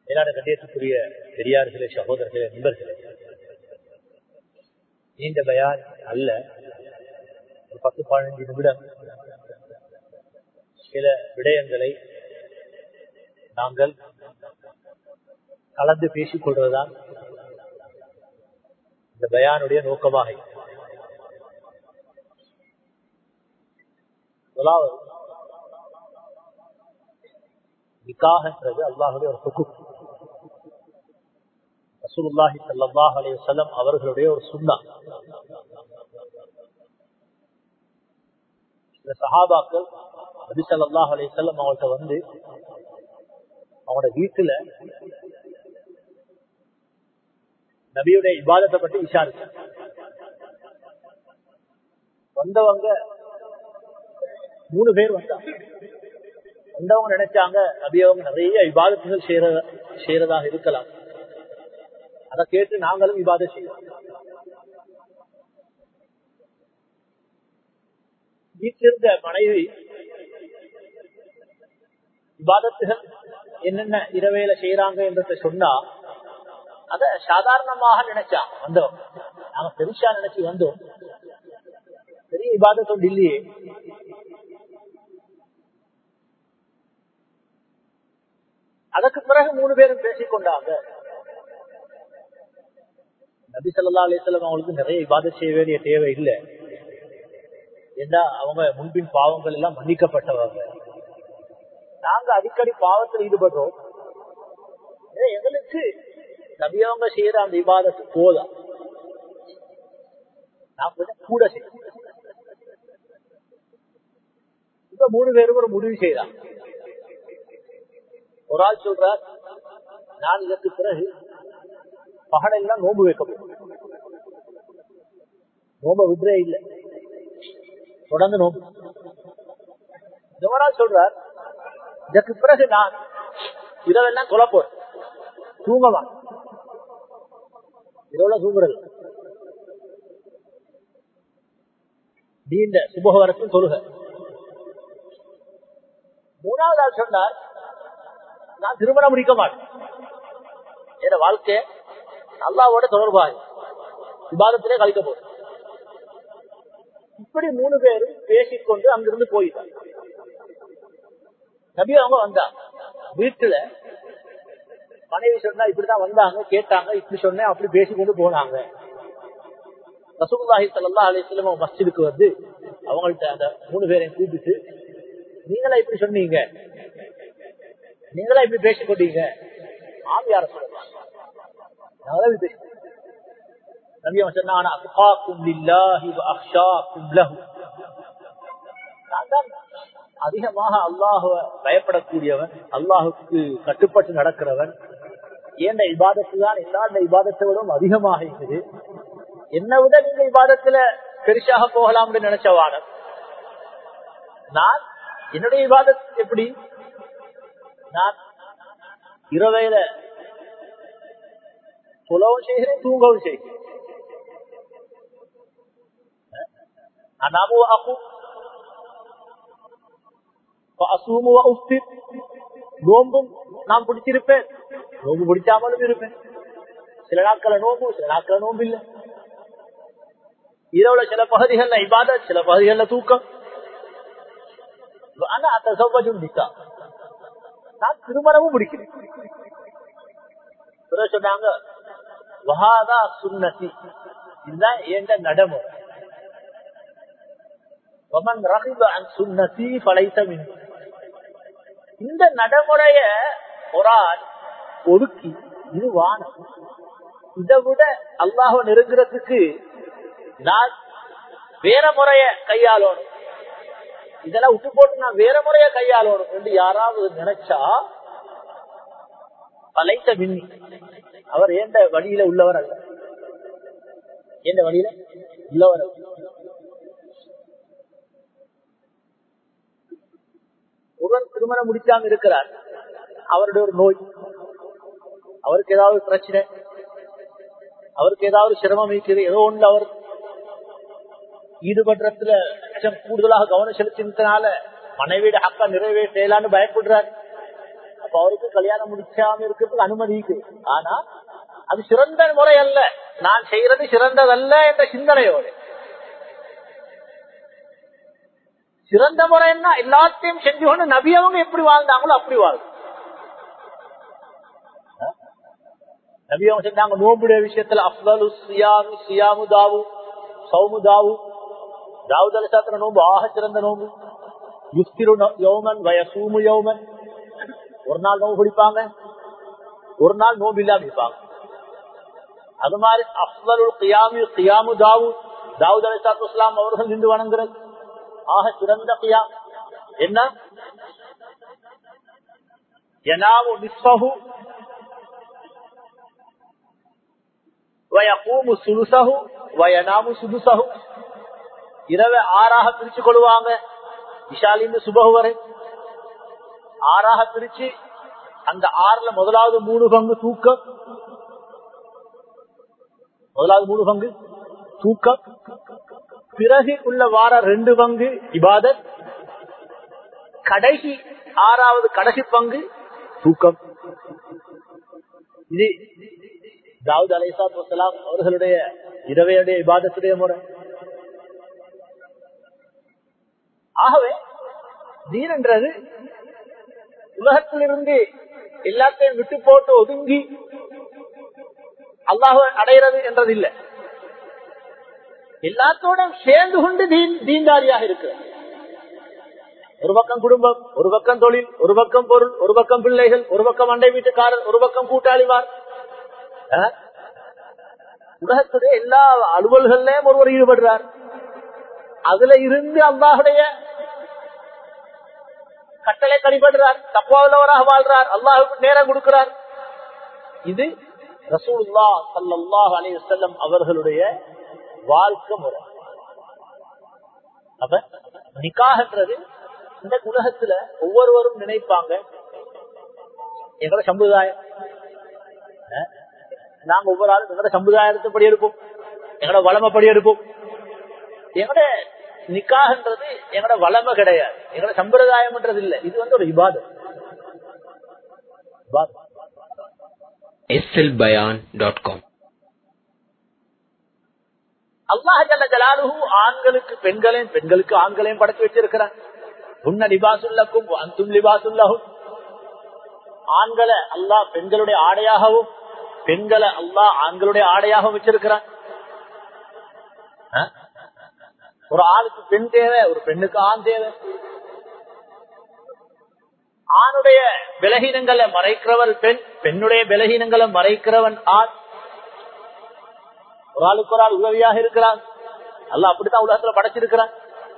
மேலான கண்டியத்துக்குரிய பெரியார்களே சகோதரர்களே நண்பர்களே நீண்ட பயான் அல்ல ஒரு பத்து பதினஞ்சு நிமிடம் சில விடயங்களை நாங்கள் கலந்து பேசிக் கொள்வதுதான் இந்த பயானுடைய நோக்கமாக முதலாவது நிக்காகன்றது அல்லாஹுடைய ஒரு தொகுப்பு ரசூலுல்லாஹி ஸல்லல்லாஹு அலைஹி வஸல்லம் அவர்களுடைய ஒரு சுன்னா இந்த சஹாபாக்கள் நபி ஸல்லல்லாஹு அலைஹி வஸல்லம் அவங்கள்ட்ட வந்து அவங்களோட வீட்டுல நபியுடைய இபாதத்தை பற்றி விசாரிச்சு வந்தவங்க மூணு பேர் வந்தாங்க வந்தவங்க நினைச்சாங்க நபி அவங்க நிறைய விவாதத்துகள் செய்யறத செய்யறதாக இருக்கலாம் அதை கேட்டு நாங்களும் விவாதம் செய்வோம் வீட்டிலிருந்த மனைவி விவாதத்துகள் என்னென்ன இரவேல செய்யறாங்க என்றத சொன்னா அத சாதாரணமாக நினைச்சான் வந்தோம் நாங்க பெருசா நினைச்சு வந்தோம் பெரிய விவாதத்தோடு இல்லையே அதற்கு பிறகு மூணு பேரும் பேசிக்கொண்டாங்க நபி சொல்லா அலிஸ்லாம் அவங்களுக்கு நிறைய விவாதம் செய்ய வேண்டிய தேவை இல்லை ஏண்டா அவங்க முன்பின் பாவங்கள் எல்லாம் மன்னிக்கப்பட்டவங்க நாங்க அடிக்கடி பாவத்தில் ஈடுபடுறோம் எங்களுக்கு நபியவங்க செய்யற அந்த விவாதத்து போதும் நான் கொஞ்சம் கூட செய்ய இப்ப மூணு பேரும் ஒரு முடிவு செய்யறான் ஒரு ஆள் சொல்றார் நான் இதற்கு பிறகு பகடெல்லாம் நோம்பு வைக்க நோம்ப விடுறே இல்லை தொடர்ந்து நோம்பு ஜவரால் சொல்றார் இதற்கு பிறகு நான் இரவெல்லாம் கொலை போறேன் தூங்கவா இரவுல தூங்குறது நீண்ட சுபக வரைக்கும் தொழுக மூணாவது ஆள் சொன்னார் நான் திருமணம் முடிக்க மாட்டேன் என் வாழ்க்கை அல்லாவோட தொடர்பாக விவாதத்திலே கழிக்க போறேன் இப்படி மூணு பேரும் பேசிக்கொண்டு அங்கிருந்து போயிட்டாங்க நபி அவங்க வந்தாங்க வீட்டுல மனைவி சொன்னா இப்படிதான் வந்தாங்க கேட்டாங்க இப்படி சொன்னேன் அப்படி பேசிக்கொண்டு போனாங்க ரசூல்லாஹி சல்லா அலிஸ்லம் மஸ்ஜிதுக்கு வந்து அவங்கள்ட்ட அந்த மூணு பேரையும் கூப்பிட்டு நீங்களா இப்படி சொன்னீங்க நீங்களா இப்படி பேசிக்கொண்டீங்க ஆம் யார சொல்லலாம் நாங்களா இப்படி பேசி நபி அவன் சொன்னா அஸ்ஹாக்கும் லில்லாஹி வ அக்ஷாக்கும் லஹு நான் தான் அதிகமாக அல்லாஹுவ பயப்படக்கூடியவன் அல்லாஹுக்கு கட்டுப்பட்டு நடக்கிறவன் ஏண்ட இபாதத்து தான் எல்லா இபாதத்தை விடவும் அதிகமாக இருக்குது என்னை விட நீங்க இபாதத்துல பெருசாக போகலாம்னு நினைச்சவானம் நான் என்னுடைய விவாதத் எப்படி நான் இரவையில சொல்லவும் செய்கிறேன் தூங்கவும் செய்கிறேன் அனாமு அக்கும் நோம்பும் நான் பிடிச்சிருப்பேன் நோம்பு பிடிச்சாமலும் இருப்பேன் சில நாட்கள நோம்பு சில நாட்கள நோம்பு இல்ல இரவுல சில பகுதிகள்ல இபாத சில பகுதிகள்ல தூக்கம் ஆனா அந்த சௌகரியம் நிக்கா நான் திருமணமும் முடிக்கிறேன் சொன்னாங்க வஹாதா சுன்னதி இதுதான் எந்த நடைமுறை வமன் ரஹிப அன் சுன்னதி பழைத்த மின் இந்த நடைமுறைய ஒரு ஆள் ஒதுக்கி இது வானம் இதை விட அல்லாஹ நெருங்குறதுக்கு நான் வேற முறைய கையாளணும் இதெல்லாம் விட்டு போட்டு நான் வேற முறைய கையாளணும் என்று யாராவது நினைச்சா பழைத்த மின்னி அவர் ஏண்ட வழியில உள்ளவர் அல்ல எந்த வழியில உள்ளவர் அல்ல ஒருவர் திருமணம் முடிக்காம இருக்கிறார் அவருடைய ஒரு நோய் அவருக்கு ஏதாவது பிரச்சனை அவருக்கு ஏதாவது சிரமம் இருக்குது ஏதோ ஒன்று அவர் ஈடுபடுறதுல கூடுதலாக கவனம் செலுத்தினால மனைவியோட ஹக்கா நிறைவேற்றலான்னு பயப்படுறார் அப்ப அவருக்கு கல்யாணம் முடிக்காம இருக்கிறதுக்கு அனுமதி இருக்கு ஆனா அது சிறந்த முறை அல்ல நான் செய்யறது சிறந்ததல்ல என்ற சிந்தனையோடு சிறந்த முறை என்ன எல்லாத்தையும் செஞ்சு கொண்டு நபி அவங்க எப்படி வாழ்ந்தாங்களோ அப்படி வாழ் நபி அவங்க செஞ்சாங்க நோம்புடைய விஷயத்துல அப்தலு சியாமு சியாமு தாவு சௌமு தாவு தாவூத் அலிசாத்திர நோம்பு ஆக சிறந்த நோம்பு யுஸ்திரு யௌமன் வயசூமு யௌமன் ஒரு நாள் நோம்பு பிடிப்பாங்க ஒரு நாள் நோம்பு இல்லாம இருப்பாங்க அது மாதிரி அப்தலுல் கியாமு கியாமு தாவூத் தாவூத் அலிசாத்து இஸ்லாம் அவர்கள் நின்று வணங்குறது ஆக சிறந்த கியாம் என்ன எனாவு நிஸ்பகு வயகூமு சுலுசகு வயனாமு சுதுசகு இரவை ஆறாக பிரிச்சு கொள்வாங்க விஷாலின்னு சுபகு வரை ஆறாக பிரிச்சு அந்த ஆறுல முதலாவது மூணு பங்கு தூக்கம் முதலாவது மூணு பங்கு தூக்கம் பிறகு உள்ள வார ரெண்டு பங்கு இபாதத் கடைசி ஆறாவது கடைசி பங்கு தூக்கம் இது தாவூத் அலைசாத் வசலாம் அவர்களுடைய இரவையுடைய இபாதத்துடைய முறை ஆகவே தீன் என்றது உலகத்திலிருந்து எல்லாத்தையும் விட்டு போட்டு ஒதுங்கி அல்லாஹ் அடைகிறது என்றது இல்லை எல்லாத்தோட சேர்ந்து கொண்டு தீன்தாரியாக இருக்கு ஒரு பக்கம் குடும்பம் ஒரு பக்கம் தொழில் ஒரு பக்கம் பொருள் ஒரு பக்கம் பிள்ளைகள் ஒரு பக்கம் அண்டை வீட்டுக்காரர் ஒரு பக்கம் கூட்டாளிவார் உலகத்துடைய எல்லா அலுவல்கள்லயும் ஒருவர் ஈடுபடுறார் அதுல இருந்து அல்லாஹுடைய கட்டளை கடிபடுறார் தப்பாவுள்ளவராக வாழ்றார் அல்லாஹுக்கு நேரம் கொடுக்கிறார் இது ரசூல்லா சல்லாஹ் அலி வல்லம் அவர்களுடைய வாழ்க்கை முறை அப்ப நிக்காகன்றது இந்த உலகத்துல ஒவ்வொருவரும் நினைப்பாங்க எங்களோட சம்பிரதாயம் நாங்க ஒவ்வொரு ஆளும் எங்களோட சம்பிரதாயத்தைப்படி எடுப்போம் எங்களோட வளமைப்படி எடுப்போம் எங்களோட நிக்காகன்றது எங்களோட வளமை கிடையாது எங்களோட சம்பிரதாயம்ன்றது இல்ல இது வந்து ஒரு விவாதம் slbayan.com அல்லாஹ் ஜல்ல ஜலாலுஹு ஆண்களுக்கு பெண்களையும் பெண்களுக்கு ஆண்களையும் படைச்சு வச்சிருக்கிறான் உன்ன லிபாசுல்லக்கும் அந்தும் லிபாசுல்லகும் ஆண்களை அல்லாஹ் பெண்களுடைய ஆடையாகவும் பெண்களை அல்லாஹ் ஆண்களுடைய ஆடையாகவும் வச்சிருக்கிறான் ஒரு ஆளுக்கு பெண் தேவை ஒரு பெண்ணுக்கு ஆண் தேவை ஆணுடைய விலகீனங்களை மறைக்கிறவர் பெண் பெண்ணுடைய விலகீனங்களை மறைக்கிறவன் ஆண் ஒரு ஆளுக்கு ஒரு ஆள் உதவியாக இருக்கிறான் அல்ல அப்படித்தான் உலகத்துல படைச்சிருக்கிறான்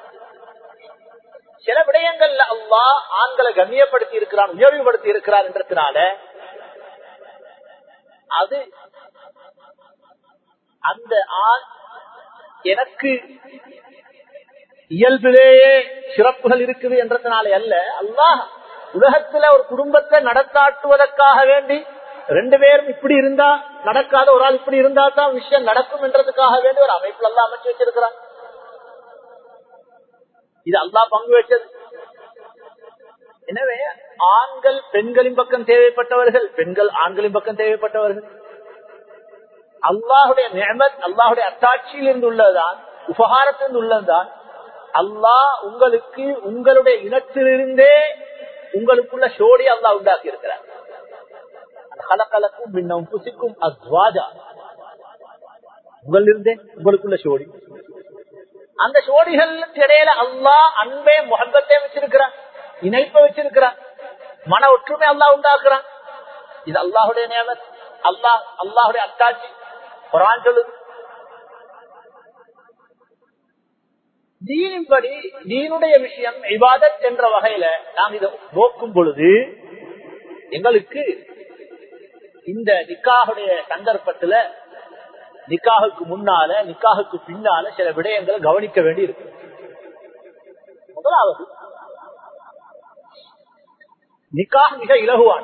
சில விடயங்கள்ல அல்லா ஆண்களை கண்ணியப்படுத்தி இருக்கிறான் உயர்வுபடுத்தி இருக்கிறான் என்றதுனால அது அந்த ஆண் எனக்கு இயல்பிலேயே சிறப்புகள் இருக்குது என்றதுனால அல்ல அல்லாஹ் உலகத்துல ஒரு குடும்பத்தை நடத்தாட்டுவதற்காக வேண்டி ரெண்டு பேரும் இப்படி இருந்தா நடக்காத ஒரு ஆள் இப்படி இருந்தா தான் விஷயம் நடக்கும் என்றதுக்காக வேண்டி ஒரு அமைப்புல எல்லாம் அமைச்சு வச்சிருக்கிறான் இது அல்லா பங்கு வச்சது எனவே ஆண்கள் பெண்களின் பக்கம் தேவைப்பட்டவர்கள் பெண்கள் ஆண்களின் பக்கம் தேவைப்பட்டவர்கள் அல்லாஹுடைய நியமத் அல்லாஹுடைய அத்தாட்சியில் இருந்து உள்ளதுதான் உபகாரத்திலிருந்து உள்ளதுதான் அல்லாஹ் உங்களுக்கு உங்களுடைய இனத்திலிருந்தே உங்களுக்குள்ள சோடி அல்லாஹ் உண்டாக்கி இருக்கிறார் கலக்கலக்கும் பின்னம் புசிக்கும் அஸ்வாஜா உங்களிருந்தே உங்களுக்குள்ள சோடி அந்த சோடிகளுக்கு இடையில அல்லாஹ் அன்பே முகப்பத்தை வச்சிருக்கிறான் இணைப்பை வச்சிருக்கிறான் மன ஒற்றுமை அல்லாஹ் உண்டாக்குறான் இது அல்லாஹுடைய நியமத் அல்லாஹ் அல்லாஹுடைய அத்தாட்சி குரான் சொல்லுது தீனின்படி தீனுடைய விஷயம் இவாதத் என்ற வகையில நாம் இதை நோக்கும் பொழுது எங்களுக்கு இந்த நிக்காகுடைய சந்தர்ப்பத்துல நிக்காகுக்கு முன்னால நிக்காகுக்கு பின்னால சில விடயங்களை கவனிக்க வேண்டி இருக்கு முதலாவது நிக்காக மிக இலகுவான்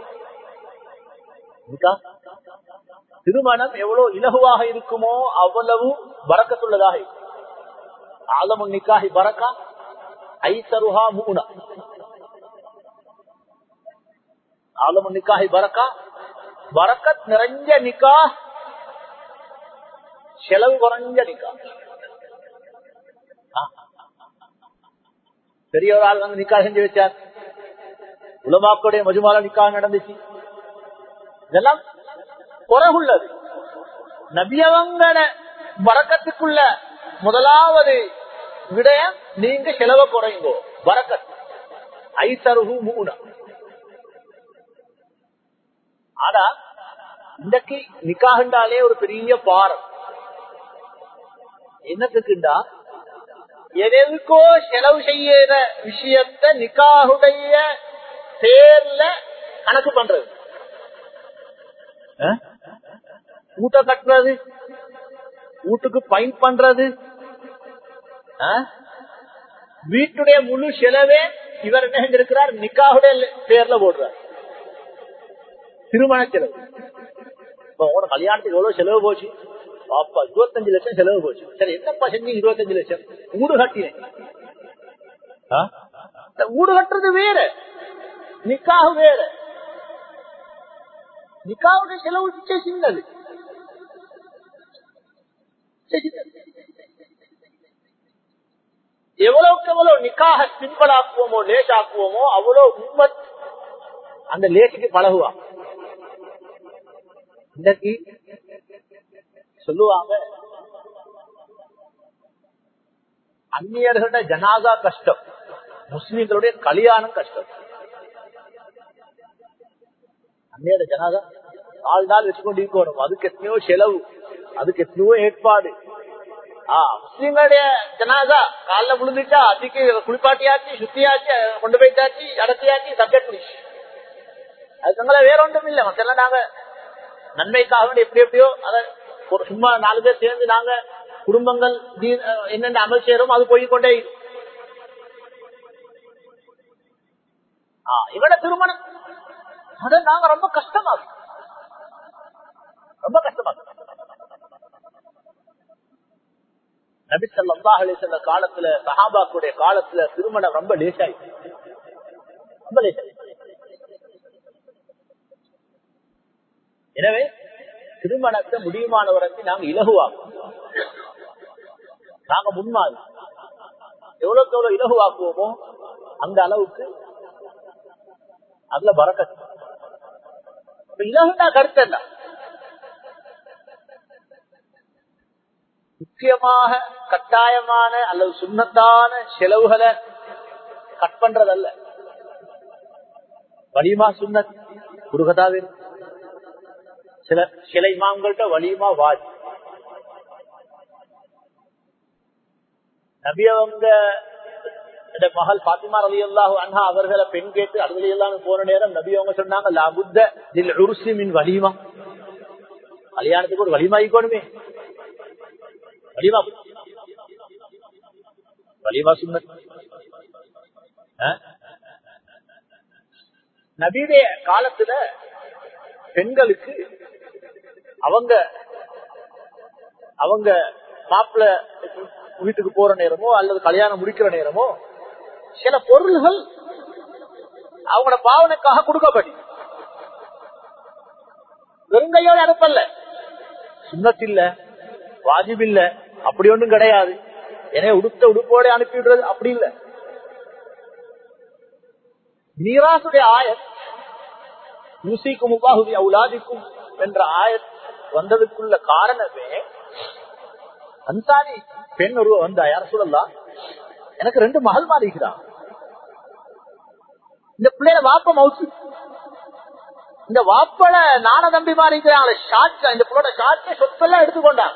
திருமணம் எவ்வளவு இலகுவாக இருக்குமோ அவ்வளவு வரக்கத்துள்ளதாக இருக்கும் ஆலமு நிக்காஹி பரக்கா ஐசருஹா மூனா ஆலமு நிக்காஹி பரக்கா பரக்கத் நிறைஞ்ச நிக்கா செலவு குறைஞ்ச நிக்கா ஆ. பெரிய ஒரு ஆள் வந்து நிக்கா செஞ்சு வச்சார் உலமாக்களுடைய மஜுமால நிக்கா நடந்துச்சு இதெல்லாம் குறைவுள்ளது நபியவங்கள வரக்கத்துக்குள்ள முதலாவது விடயம் நீங்க செலவை குறைங்கோ வரக்கத் ஐசருகு மூணு ஆனா இன்றைக்கு நிக்காகண்டாலே ஒரு பெரிய பாரம் என்னத்துக்குண்டா எதற்கோ செலவு செய்யற விஷயத்த நிக்காகுடைய பேர்ல கணக்கு பண்றது அஹ்? ஊட்ட கட்டுறது வீட்டுக்கு பைன் பண்றது அஹ்? வீட்டுடைய முழு செலவே இவர் என்ன செஞ்சிருக்கிறார் நிக்காவுடைய பேர்ல போடுறார் திருமண செலவு இப்ப உங்களோட கல்யாணத்துக்கு எவ்வளவு செலவு போச்சு அப்பா இருபத்தஞ்சு லட்சம் செலவு போச்சு சரி என்னப்பா செஞ்சீங்க இருபத்தஞ்சு லட்சம் வீடு கட்டினேன் ஆ? இந்த வீடு கட்டுறது வேற நிக்காக வேற நிக்காவுடைய செலவு நிச்சயம் சின்னது நிச்சயம் சின்னது. எவ்வளவுக்கு எவ்வளவு நிக்காக சிம்பிள் ஆக்குவோமோ லேஸ் ஆக்குவோமோ அவ்வளவு உண்மத் அந்த லேசுக்கு பழகுவா இன்னைக்கு சொல்லுவாங்க அந்நியர்களோட ஜனாதா கஷ்டம் முஸ்லிம்களுடைய கல்யாணம் கஷ்டம் அந்நியோட ஜனாதா நாலு நாள் வச்சுக்கொண்டு இருக்கணும் அதுக்கு எத்தனையோ செலவு அதுக்கு எத்தனையோ ஏற்பாடு ஆஹ் முஸ்லிம்களுடைய ஜனாதா காலைல விழுந்துச்சா அதுக்கு குளிப்பாட்டியாச்சு சுத்தியாச்சு கொண்டு போயிட்டாச்சு அடத்தியாச்சு சப்ஜெக்ட் முடிச்சு அதுக்கு வேற ஒன்றும் இல்லை மத்தெல்லாம் நாங்க நன்மைக்காக வேண்டி எப்படி எப்படியோ அத ஒரு சும்மா நாலு பேர் சேர்ந்து நாங்க குடும்பங்கள் தீ- அஹ் என்னென்ன அமல் செய்யறோம் அது போய் கொண்டே இருக்கு. ஆ, இவட திருமணம் அத நாங்க ரொம்ப கஷ்டமா ரொம்ப கஷ்டமா நபி ஸல்லல்லாஹு அலைஹி வஸல்லம் காலத்துல சஹாபாக்குடைய காலத்துல திருமணம் ரொம்ப லேசாயி ரொம்ப லேசாயி எனவே திருமணத்தை முடியுமான வரைக்கும் நாங்க இலகுவாக்குவோம் நாங்க முன்மாதிரி எவ்வளவுக்கு எவ்வளவு இலகுவாக்குவோமோ அந்த அளவுக்கு அதுல பறக்கத்து இப்ப இலகுனா கருத்து என்ன முக்கியமாக கட்டாயமான அல்லது சுண்ணத்தான செலவுகளை கட் பண்றதல்ல வலிமா சுண்ணத் குருகதாவே சில சில இமாம்கள்ட்ட வலிமா வாஜ் நபி அவங்க இந்த மகள் பாத்திமா ரவி அல்லாஹு அண்ணா அவர்களை பெண் கேட்டு அறுபது எல்லாம் போன நேரம் நபி அவங்க சொன்னாங்க லாபுத்த தில் உருசி மின் வலிமா கல்யாணத்துக்கு ஒரு வலிமா ஈக்கணுமே வலிமா வலிமா சுண்ணத் ஆ? நபியுடைய காலத்துல பெண்களுக்கு அவங்க அவங்க மாப்பிள்ள வீட்டுக்கு போற நேரமோ அல்லது கல்யாணம் முடிக்கிற நேரமோ சில பொருள்கள் அவங்களோட பாவனைக்காக கொடுக்கப்படி வெறுங்கையோட அனுப்பல சுண்ணத்தில்ல வாஜிபில்ல அப்படி ஒன்றும் கிடையாது எனவே உடுத்த உடுப்போட அனுப்பிடுறது அப்படி இல்ல நீராசுடைய ஆயத் யூசிக்கும் உபாகுதி அவுலாதிக்கும் என்ற ஆயத் வந்ததுக்குள்ள காரணமே அன்சாரி பெண் ஒரு வந்தா யார் சொல்லலாம் எனக்கு ரெண்டு மகள் மாறிக்கிறான் இந்த பிள்ளைய வாப்ப மவுசு இந்த வாப்பட நான தம்பி மாறிக்கிறாங்க ஷார்ட் இந்த பிள்ளையோட ஷார்ட்டை சொத்தெல்லாம் எடுத்துக்கொண்டாங்க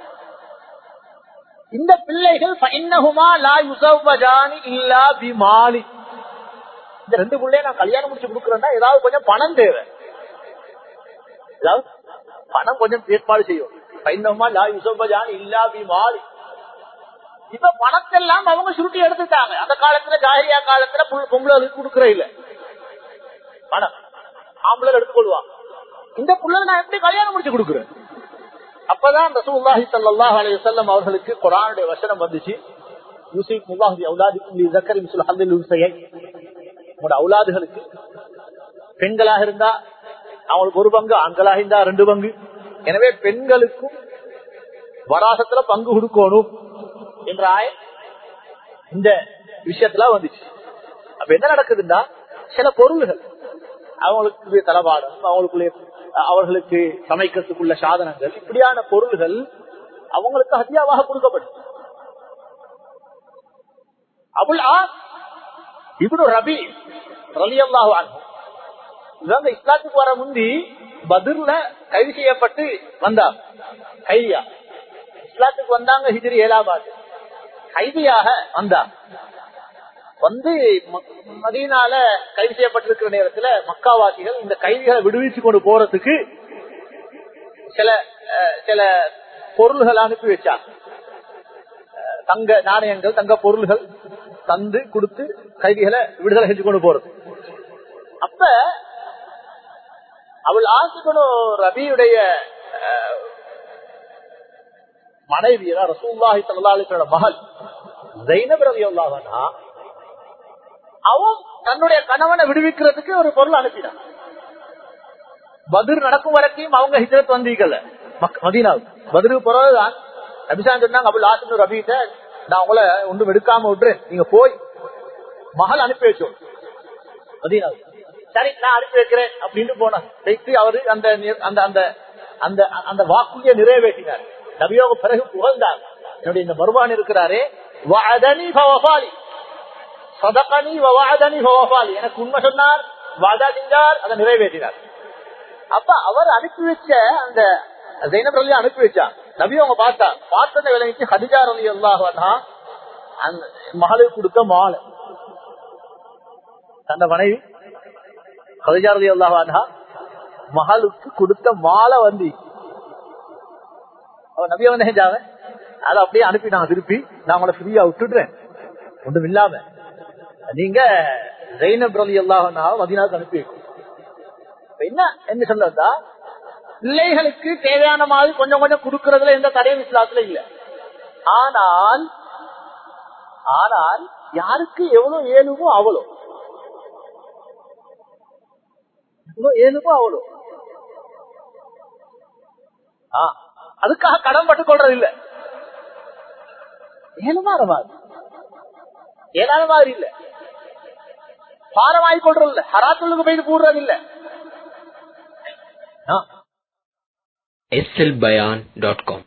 இந்த பிள்ளைகள் ஃபைன்னஹுமா லா யுஸவ்வஜானி இல்லா பிமாலி இந்த ரெண்டு பிள்ளைய நான் கல்யாணம் முடிச்சு கொடுக்குறேன்னா ஏதாவது கொஞ்சம் பணம் தேவை ஏதாவது பணம் கொஞ்சம் ஏற்பாடு செய்யும் பைன்னமா லா யுசோபஜான் இல்லா பிமாலி இப்ப பணத்தெல்லாம் அவங்க சுருட்டி எடுத்துட்டாங்க அந்த காலத்துல ஜாகிரியா காலத்துல புல்- பொம்பளை கொடுக்கற இல்ல பணம் ஆம்பளை எடுத்துக்கொள்வாங்க இந்த புள்ள நான் எப்படி கல்யாணம் முடிச்சு கொடுக்குறேன் அப்பதான் ரசூலுல்லாஹி ஸல்லல்லாஹு அலைஹி வஸல்லம் அவர்களுக்கு குர்ஆனுடைய வசனம் வந்துச்சு யூசிப் முல்லாஹி அவுலாதிக்கும் லி ஸக்கரி மிஸ்ல் ஹல்லில் உன்சையை உங்களோட அவுலாதுகளுக்கு பெண்களாக இருந்தா அவங்களுக்கு ஒரு பங்கு ஆண்களாக இருந்தா ரெண்டு பங்கு எனவே பெண்களுக்கும் வராசத்துல பங்கு கொடுக்கணும் என்ற ஆய இந்த விஷயத்துல வந்துச்சு அப்ப என்ன நடக்குதுன்னா சில பொருள்கள் அவங்களுக்கு தளபாடம் அவங்களுக்குள்ளே அவர்களுக்கு சமைக்கிறதுக்குள்ள சாதனங்கள் இப்படியான பொருள்கள் அவங்களுக்கு ஹத்தியாவாக கொடுக்கப்படும் அபுல் ஆ இவனு ரபி ரலியல்லாஹு இவங்க இஸ்லாத்துக்கு வர முந்தி பதிர்ல கைது செய்யப்பட்டு வந்தார் கைதியா இஸ்லாத்துக்கு வந்தாங்க ஹிஜிரி ஏழாம் ஆண்டு கைதியாக வந்தார் வந்து மதியனால கைது செய்யப்பட்டிருக்கிற நேரத்துல மக்காவாசிகள் இந்த கைதிகளை விடுவிச்சு கொண்டு போறதுக்கு சில சில பொருள்கள் அனுப்பி வச்சாங்க தங்க நாணயங்கள் தங்க பொருள்கள் தந்து கொடுத்து கைதிகளை விடுதலை செஞ்சு கொண்டு போறது அப்ப அவள் ஆசிக்கணும் ரபியுடைய மனைவி ரசூல்லாஹி சல்லாஹியோட மகள் ஜைனப் ரவி அல்லாஹனா அவன் தன்னுடைய கணவனை விடுவிக்கிறதுக்கு ஒரு பொருள் அனுப்பினான் பதிர் நடக்கும் வரைக்கும் அவங்க ஹிஜரத் வந்தீங்கல்ல மதீனாவுக்கு பதிருக்கு பிறகுதான் நபிசான் சொன்னாங்க அபுல் ஆசின் ரபிட்ட நான் உங்களை ஒன்றும் எடுக்காம விட்டுறேன் நீங்க போய் மகள் அனுப்பி வச்சோம் மதீனாவுக்கு சரி நான் அனுப்பி வைக்கிறேன் அப்படின்னு போன வைத்து அவரு அந்த அந்த அந்த அந்த அந்த வாக்குறுதியை நிறைவேற்றினார் நபியோக பிறகு புகழ்ந்தார் என்னுடைய இந்த மருமான் இருக்கிறாரே சதகனி வவாதனி ஹோபாலி எனக்கு உண்மை சொன்னார் வாதா செஞ்சார் அதை நிறைவேற்றினார் அப்ப அவர் அனுப்பி வச்ச அந்த ஜெயினப் அலி அனுப்பி வச்சா நபி அவங்க பார்த்தா பார்த்தத விலைக்கு ஹதிஜார் அலி அல்லாஹா அந்த மகளுக்கு கொடுத்த மாலை அந்த மனைவி ஹதிஜார் அலி அல்லாஹா மகளுக்கு கொடுத்த மாலை வந்து அவன் நபிய வந்து செஞ்சாங்க அதை அப்படியே அனுப்பிட்டாங்க திருப்பி நான் உங்களை ஃப்ரீயா விட்டுடுறேன் ஒன்றும் இல்லாம நீங்க ஜெயினப் அலி அல்லாஹா மதினாவுக்கு அனுப்பி வைக்கும் என்ன என்ன சொல்றதா பிள்ளைகளுக்கு தேவையான மாதிரி கொஞ்சம் கொஞ்சம் கொடுக்கறதுல எந்த தடையும் இஸ்லாத்துல இல்ல ஆனால் ஆனால் யாருக்கு எவ்வளவு ஏழுமோ அவ்வளோ எவ்வளவு ஏழுமோ அவ்வளோ அதுக்காக கடன் பட்டுக் கொள்றது இல்ல ஏழுமாற மாதிரி ஏழாத மாதிரி இல்ல பாரமாய் கொள்றது இல்ல ஹராத்துள்ளுக்கு போய் கூடுறது இல்ல slbayan.com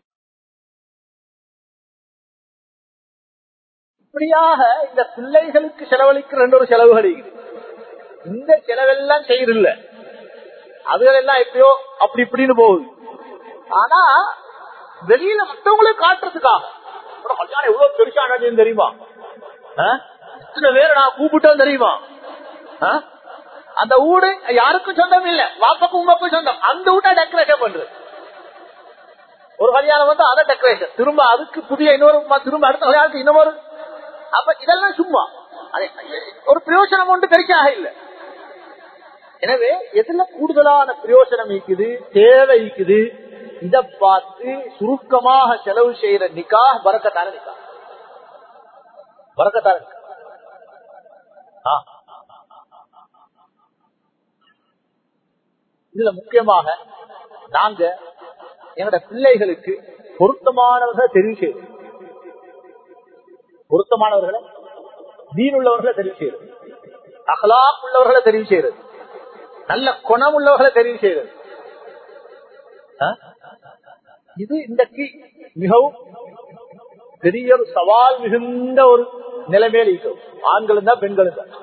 இப்படியாக இந்த பிள்ளைகளுக்கு செலவழிக்கிற ரெண்டு ஒரு செலவுகள் இருக்குது இந்த செலவெல்லாம் செய்யறதில்ல அதுகள் எல்லாம் எப்படியோ அப்படி இப்படின்னு போகுது ஆனா வெளியில மத்தவங்களுக்கு காட்டுறதுக்காக உனக்கு கல்யாணம் எவ்வளவு பெருசானது தெரியுமா இத்தனை பேரை நான் கூப்பிட்டேன் தெரியுமா அந்த வீடு யாருக்கும் சொந்தம் இல்ல வாப்பக்கும் உமாக்கும் சொந்தம் அந்த வீட்டை டெக்கரேஷன் பண்றது ஒரு கல்யாணம் வந்து அதை டெக்கரேஷன் திரும்ப அதுக்கு புதிய இன்னொரு திரும்ப அடுத்த கல்யாணத்துக்கு இன்னொரு அப்ப இதெல்லாம் சும்மா ஒரு பிரயோஜனம் ஒன்று பெருசாக இல்லை எனவே எதுல கூடுதலான பிரயோஜனம் இருக்குது தேவை இருக்குது இத பார்த்து சுருக்கமாக செலவு செய்யற நிக்கா பறக்கத்தான நிக்கா பறக்கத்தான நிக்கா இதுல முக்கியமாக நாங்க எங்களோட பிள்ளைகளுக்கு பொருத்தமானவர்களை தெரிவு செய்யணும் பொருத்தமானவர்களை தீன் உள்ளவர்களை தெரிவு செய்யறது அகலாக் உள்ளவர்களை தெரிவு செய்யறது நல்ல குணம் உள்ளவர்களை தெரிவு செய்யறது இது இன்றைக்கு மிகவும் பெரிய ஒரு சவால் மிகுந்த ஒரு நிலைமையில இருக்கும் ஆண்களும் தான் பெண்களும் தான்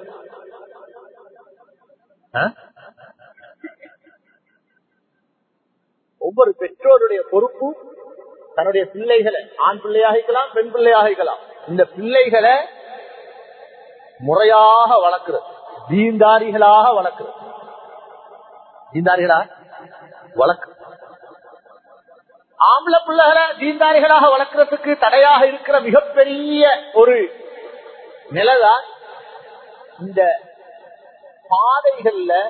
ஒவ்வொரு பெற்றோருடைய பொறுப்பு தன்னுடைய பிள்ளைகளை ஆண் பிள்ளையாக இருக்கலாம் பெண் பிள்ளையாக இருக்கலாம் இந்த பிள்ளைகளை முறையாக வளர்க்கிறது தீந்தாரிகளாக வளர்க்கிறது தீந்தாரிகளா வளர்க்கு ஆம்பளை பிள்ளைகளை தீந்தாரிகளாக வளர்க்கறதுக்கு தடையாக இருக்கிற மிகப்பெரிய ஒரு நிலைதான் இந்த பாதைகள்ல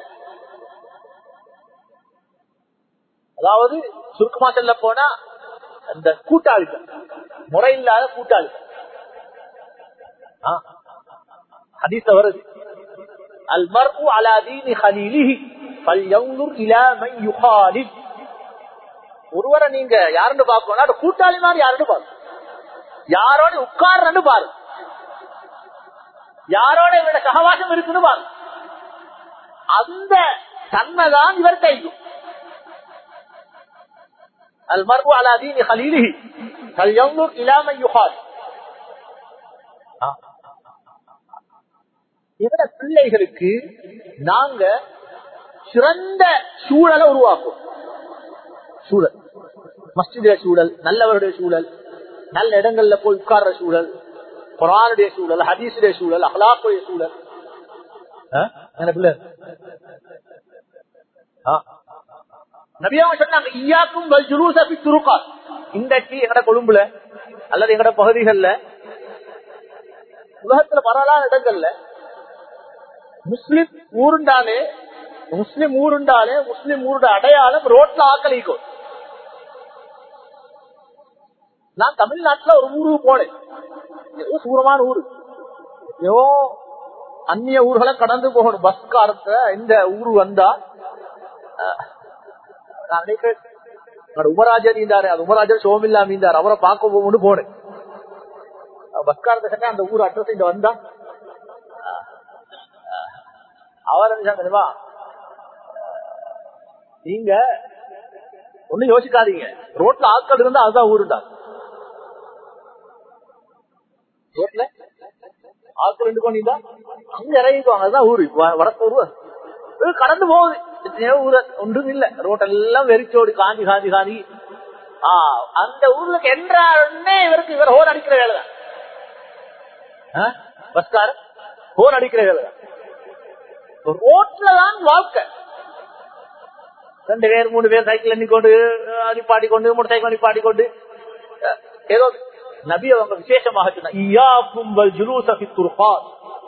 அதாவது சுருக்கமா சொல்ல போனா அந்த கூட்டாளிகள் முறையில்லாத கூட்டாளிகள் ஹதீஸ் வருது அல் மர்வு அலா தீனி ஹலீலிஹி فَلْيَنْظُرْ إِلَى مَنْ يُخَالِفُ ஒருவரை நீங்க யாருன்னு பார்க்கணும் அது கூட்டாளி மாதிரி யாருன்னு பாருங்க யாரோட உட்கார்றன்னு பாருங்க யாரோட இவரோட சகவாசம் இருக்குன்னு பாருங்க அந்த தன்மை தான் இவர் கையும் المرء على دين خليله فلينظر الى من يخالف எங்கட பிள்ளைகளுக்கு நாங்க சிறந்த சூழலை உருவாக்கும் சூழல் மஸ்ஜித சூழல் நல்லவருடைய சூழல் நல்ல இடங்கள்ல போய் உட்கார்ற சூழல் குரானுடைய சூழல் ஹதீசுடைய சூழல் அஹ்லாக்குடைய சூழல் ஆ? என்ன பிள்ளை ஆ. நபியாவ சொன்னாங்க ஈயாக்கும் வல் ஜுலூஸ ஃபி துருகாத் இன்றைக்கு எங்கட கொழும்புல அல்லது எங்கட பகுதிகள்ல உலகத்துல பரவலான இடங்கள்ல முஸ்லிம் ஊருண்டாலே முஸ்லிம் ஊருண்டாலே முஸ்லிம் ஊருட அடையாளம் ரோட்ல ஆக்கலிக்கும் நான் தமிழ்நாட்டுல ஒரு ஊருக்கு போனேன் ஏதோ தூரமான ஊரு ஏதோ அந்நிய ஊர்களை கடந்து போகணும் பஸ் காரத்துல இந்த ஊரு வந்தா அஹ், நான் நினைக்கிறேன் என்னோட உமராஜர் இருந்தாரு அது உமராஜர் சோமில்லா மீந்தார் அவரை பார்க்க போகணும்னு போனேன் பஸ் காரத்தை சொன்னா அந்த ஊர் அட்ரஸ் இங்க வந்தா அஹ், அஹ், அவர் என்ன சொன்னாங்க தெரியுமா? நீங்க ஒண்ணும் யோசிக்காதீங்க ரோட்ல ஆட்கள் இருந்தா அதுதான் ஊருண்டா ரோட்ல ஆட்கள் ரெண்டு பண்ணிட்டா அங்க இறங்கிக்குவாங்க அதுதான் ஊரு வ- வடக்கு ஊரு இது கடந்து போகுது எத்தனையோ ஊரு ஒன்றும் இல்ல ரோட்டெல்லாம் வெறிச்சோடி காந்தி காந்தி காந்தி ஆ, அந்த ஊர்ல என்றாலுமே இவருக்கு இவர் ஹோன் அடிக்கிற வேலை தான் பஸ்கார ஹோன் அடிக்கிற வேலை தான் ரோட்ல தான் வாழ்க்கை ரெண்டு பேர் மூணு பேர் சைக்கிள் எண்ணிக்கொண்டு அடிப்பாடி கொண்டு மோட்டர் சைக்கிள் அடிப்பாடி கொண்டு அஹ், ஏதோ நபி அவங்க விசேஷமாக சொன்னாங்க "இய்யாக்கும் வல் ஜுலூஸ ஃபி துருகாத்."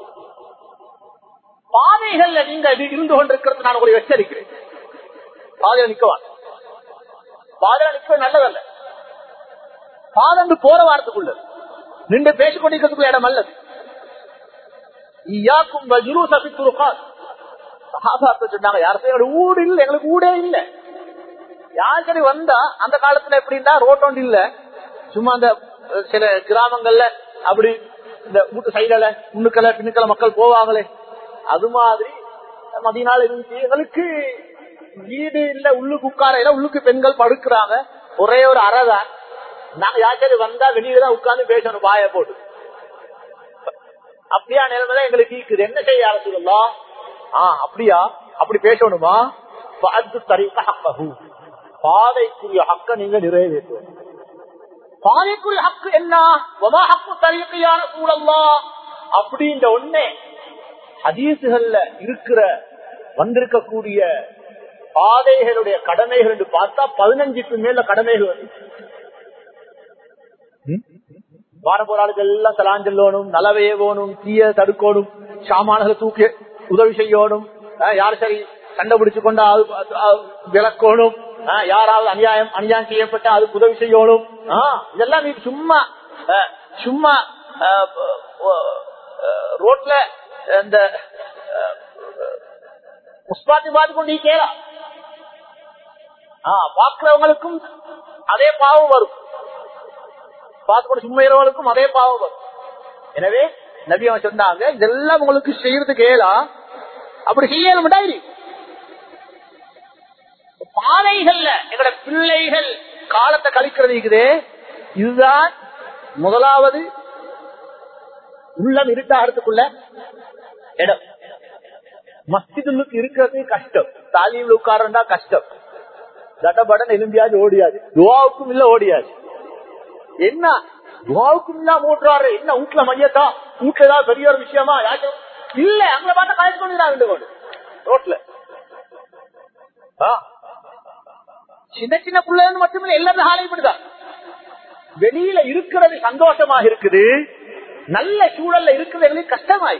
பாதைகள்ல நீங்க இது இருந்து கொண்டிருக்கிறது நான் உங்களை எச்சரிக்கிறேன் பாதையில நிக்கவா பாதையில நிக்க நல்லதல்ல பாதண்டு போற வாரத்துக்குள்ள நின்று பேசிக் கொண்டிருக்கிறதுக்குள்ள இடம் அல்லது இய்யாக்கும் வல் ஜுலூஸ ஃபி துருகாத் சஹாபாக்கள் சொன்னாங்க யாரும் எங்களுக்கு ஊடு இல்ல எங்களுக்கு ஊடே இல்ல யார் சரி வந்தா அந்த காலத்துல எப்படின்னா ரோட்டோண்டு இல்ல சும்மா அந்த அஹ், சில கிராமங்கள்ல அப்படி இந்த வீட்டு சைடுல முன்னுக்கல பின்னுக்கல மக்கள் போவாங்களே அது மாதிரி மதியனால இருந்துச்சு எங்களுக்கு வீடு இல்ல உள்ளுக்கு உட்கார இல்ல உள்ளுக்கு பெண்கள் படுக்கிறாங்க ஒரே ஒரு அறை தான் நாங்க யாருக்காவது வந்தா வெளியில தான் உட்கார்ந்து பேசணும் பாய போட்டு அப்படியா நிலைமை எங்களுக்கு இருக்குது என்ன செய்ய யார சொல்லலாம் ஆஹ் அப்படியா அப்படி பேசணுமா ஃபஅத்து தரீக ஹக்கஹு. பாதைக்குரிய ஹக்க நீங்க நிறைவேற்றும் பாதைக்குரிய ஹக்கு என்ன வமா ஹக்கு தரீக யா ரசூலல்லாஹ் அப்படின்ற ஒண்ணே ஹதீசுகள்ல இருக்கிற வந்திருக்கக்கூடிய பாதைகளுடைய கடமைகள் என்று பார்த்தா பதினஞ்சுக்கு மேல கடமைகள் வருது. ம்? வார போராளிகள் எல்லாம் சலாஞ்செல்லோனும் நலவையே போகணும் தீய தடுக்கணும் சாமான்களை தூக்கி உதவி செய்யணும் அஹ் யார் சரி சண்டை பிடிச்சு கொண்டா அது அது- அது விளக்கணும் அஹ் யாராவது அநியாயம் அநியாயம் செய்யப்பட்ட அதுக்கு உதவி செய்யணும் ஆஹ் இதெல்லாம் நீ சும்மா அஹ், சும்மா அஹ், அஹ், அஹ், ரோட்ல இந்த அஹ், முஸ்பாத்தி பார்த்து கொண்டு கேளா பாக்குறவங்களுக்கும் அதே பாவம் வரும் பார்த்து சும்மா இரவங்களுக்கும் அதே பாவம் வரும் எனவே நபி அவன் சொன்னாங்க இதெல்லாம் உங்களுக்கு செய்யறதுக்கு ஏலா அப்படி செய்யணும் டைரி பாதைகள்ல எங்களோட பிள்ளைகள் காலத்தை கழிக்கிறது இருக்குதே இதுதான் முதலாவது உள்ளம் இருட்டாகிறதுக்குள்ள இடம் மஸ்ஜிதுக்கு இருக்கிறது கஷ்டம் தாலியில் உட்கார்றா கஷ்டம் தட்டப்படன் எலும்பியாது ஓடியாது துவாவுக்கும் இல்ல ஓடியாது என்ன துவாவுக்கும் இல்லாம ஓட்டுறாரு என்ன வீட்டுல மையத்தா வீட்டுல ஏதாவது பெரிய ஒரு விஷயமா யாச்சும் இல்ல அங்க பார்த்தா கழிச்சு கொண்டு ரெண்டு கொண்டு ரோட்ல ஆ. சின்ன சின்ன பிள்ளைங்க மட்டுமில்ல எல்லாமே ஹாலை இப்படிதான் வெளியில இருக்கிறது சந்தோஷமாக இருக்குது நல்ல சூழல்ல இருக்கிறது எங்களுக்கு கஷ்டமாய்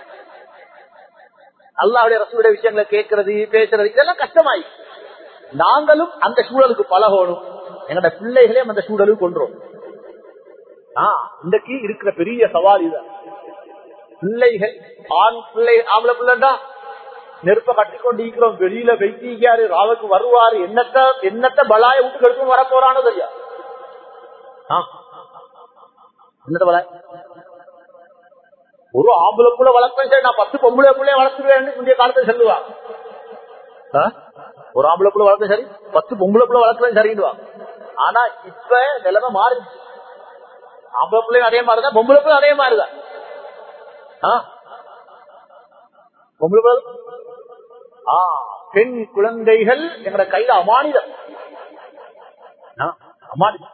அல்லாவுடைய ரசூலுடைய விஷயங்களை கேட்கறது பேசுறது இதெல்லாம் கஷ்டமாய் நாங்களும் அந்த சூழலுக்கு பழகணும் எங்களோட பிள்ளைகளையும் அந்த சூழலுக்கு கொன்றோம் ஆஹ் இன்றைக்கு இருக்கிற பெரிய சவால் இதுதான் பிள்ளைகள் ஆண் பிள்ளை ஆம்பளை பிள்ளைண்டா நெருப்ப கட்டிக்கொண்டு இருக்கிறோம் வெளியில வெயிட்டிக்காரு ராவுக்கு வருவாரு என்னத்த என்னத்த பலாய விட்டு எடுத்து வர போறானோ தெரியா ஆ. என்னத்த பலாய் ஒரு ஆம்பளை புள்ள வளர்ப்பேன் சரி நான் பத்து பொம்பளை புள்ளைய வளர்த்துருவேன் முந்தைய காலத்துல சொல்லுவாங்க ஆ? ஒரு ஆம்பளை புள்ள வளர்த்தேன் சரி பத்து பொம்பளை புள்ள வளர்க்குறேன் சரின்னுவாங்க ஆனா இப்ப நிலைமை மாறிடுச்சு ஆம்பளை பிள்ளையும் அதே மாதிரிதான் பொம்பளை பிள்ளை அதே மாதிரிதான் ஆ? பொம்பளை பிள்ளை ஆ, பெண் குழந்தைகள் எங்கட கையில அமானிதம் ஆ, அமானிதம்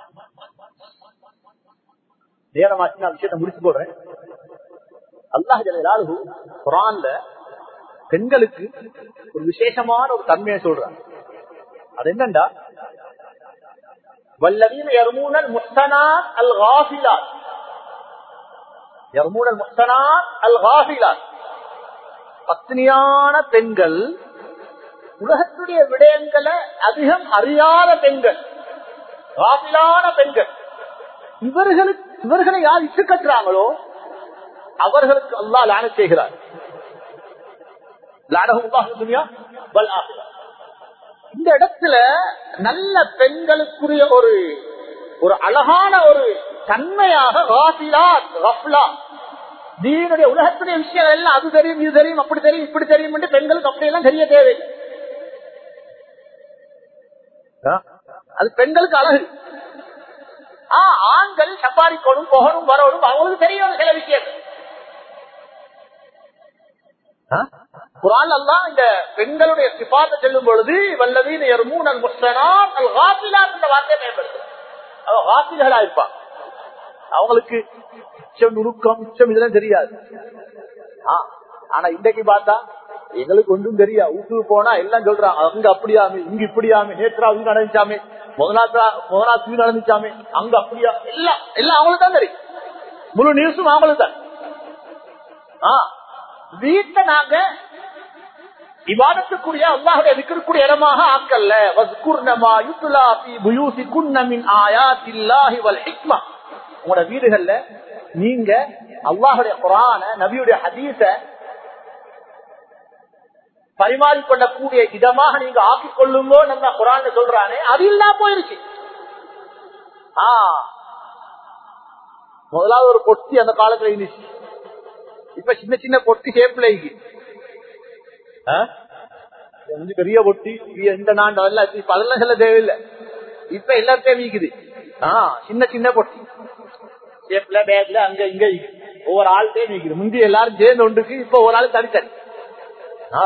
நேரமாச்சு நான் விஷயத்தை முடிச்சு போடுறேன் அல்லாஹ் ஜலாலு குரான்ல பெண்களுக்கு ஒரு விசேஷமான ஒரு தன்மையை சொல்றாங்க அது என்னண்டா வல்லவீன யர்மூனல் முஸ்தனாத் அல் காஃபிலாத் யர்மூனல் முஸ்தனாத் அல் காஃபிலாத் பத்னியான பெண்கள் உலகத்துடைய விடயங்களை அதிகம் அறியாத பெண்கள் காபிலான பெண்கள் இவர்களுக்கு இவர்களை யார் இட்டு கட்டுறாங்களோ அவர்களுக்கு அல்லாஹ் லான செய்கிறார் லானஹும் அல்லாஹ் துன்யா வல் ஆখিরাহ. இந்த இடத்துல நல்ல பெண்களுக்குரிய ஒரு ஒரு அழகான ஒரு தன்மையாக ராசிலாத் ரஃப்லா தீனுடைய உலகத்துடைய விஷயம் எல்லாம் அது தெரியும் இது தெரியும் அப்படி தெரியும் இப்படி தெரியும் என்று பெண்களுக்கு அப்படியெல்லாம் தெரிய தேவையில்லை ஆ? அது பெண்களுக்கு அழகு ஆ ஆண்கள் சம்பாதிக்கணும் போகணும் வரணும் அவங்களுக்கு தெரியும் சில விஷயங்கள் ஆ? குரான் எல்லாம் இந்த பெண்களுடைய சிபாத்தை செல்லும் பொழுது வல்லதீன் எர்மூனல் முஸ்தனாத் அல் காசிலாத் என்ற வார்த்தையை பயன்படுத்தும் அவ காசில்களா இருப்பான் அவங்களுக்கு மிச்சம் நுணுக்கம் மிச்சம் இதெல்லாம் தெரியாது ஆ, ஆனா இன்றைக்கு பார்த்தா எங்களுக்கு ஒன்றும் தெரியா வீட்டுக்கு போனா எல்லாம் சொல்றாங்க அங்க அப்படியாமே இங்க இப்படியாமே நேற்றா இது நடந்துச்சாமே முதலாத்தா முதலாத்து இது நடந்துச்சாமே அங்க அப்படியா எல்லாம் எல்லாம் அவங்களுக்கு தான் தெரியும் முழு நியூஸும் அவங்களுக்கு தான் ஆ, வீட்டை நாங்க இவாதத்துக்குரிய அல்லாஹுடைய விற்கக்கூடிய இடமாக ஆக்கல்ல வஸ்குர்னமா யுத்துலா ஃபீ புயூசிகுன்ன மின் ஆயாத்தில்லாஹி வல் ஹிக்மா உங்களோட வீடுகள்ல நீங்க அல்லாஹுடைய குரான நபியுடைய ஹதீஸ பரிமாறிக்கொள்ளக்கூடிய இடமாக நீங்க ஆக்கிக் கொள்ளுங்கோ நம்ம குரான் சொல்றானே அது இல்லா போயிருச்சு ஆ முதலாவது ஒரு பொட்டி அந்த காலத்துல இருந்துச்சு இப்ப சின்ன சின்ன பொட்டி ஷேப்ல இருக்கு ஆ? இது வந்து பெரிய பொட்டி இது எந்த நாண்டு அதெல்லாம் இப்ப அதெல்லாம் சொல்ல தேவையில்லை இப்ப எல்லாத்தையும் வீக்குது ஆ சின்ன சின்ன பொட்டி ஷேப்ல பேக்ல அங்க இங்க இருக்கு. ஒவ்வொரு ஆள்கிட்டே நிக்குது முந்தி எல்லாரும் சேர்ந்து ஒன்றுக்கு இப்ப ஒரு ஆள் தனித்தனி ஆ.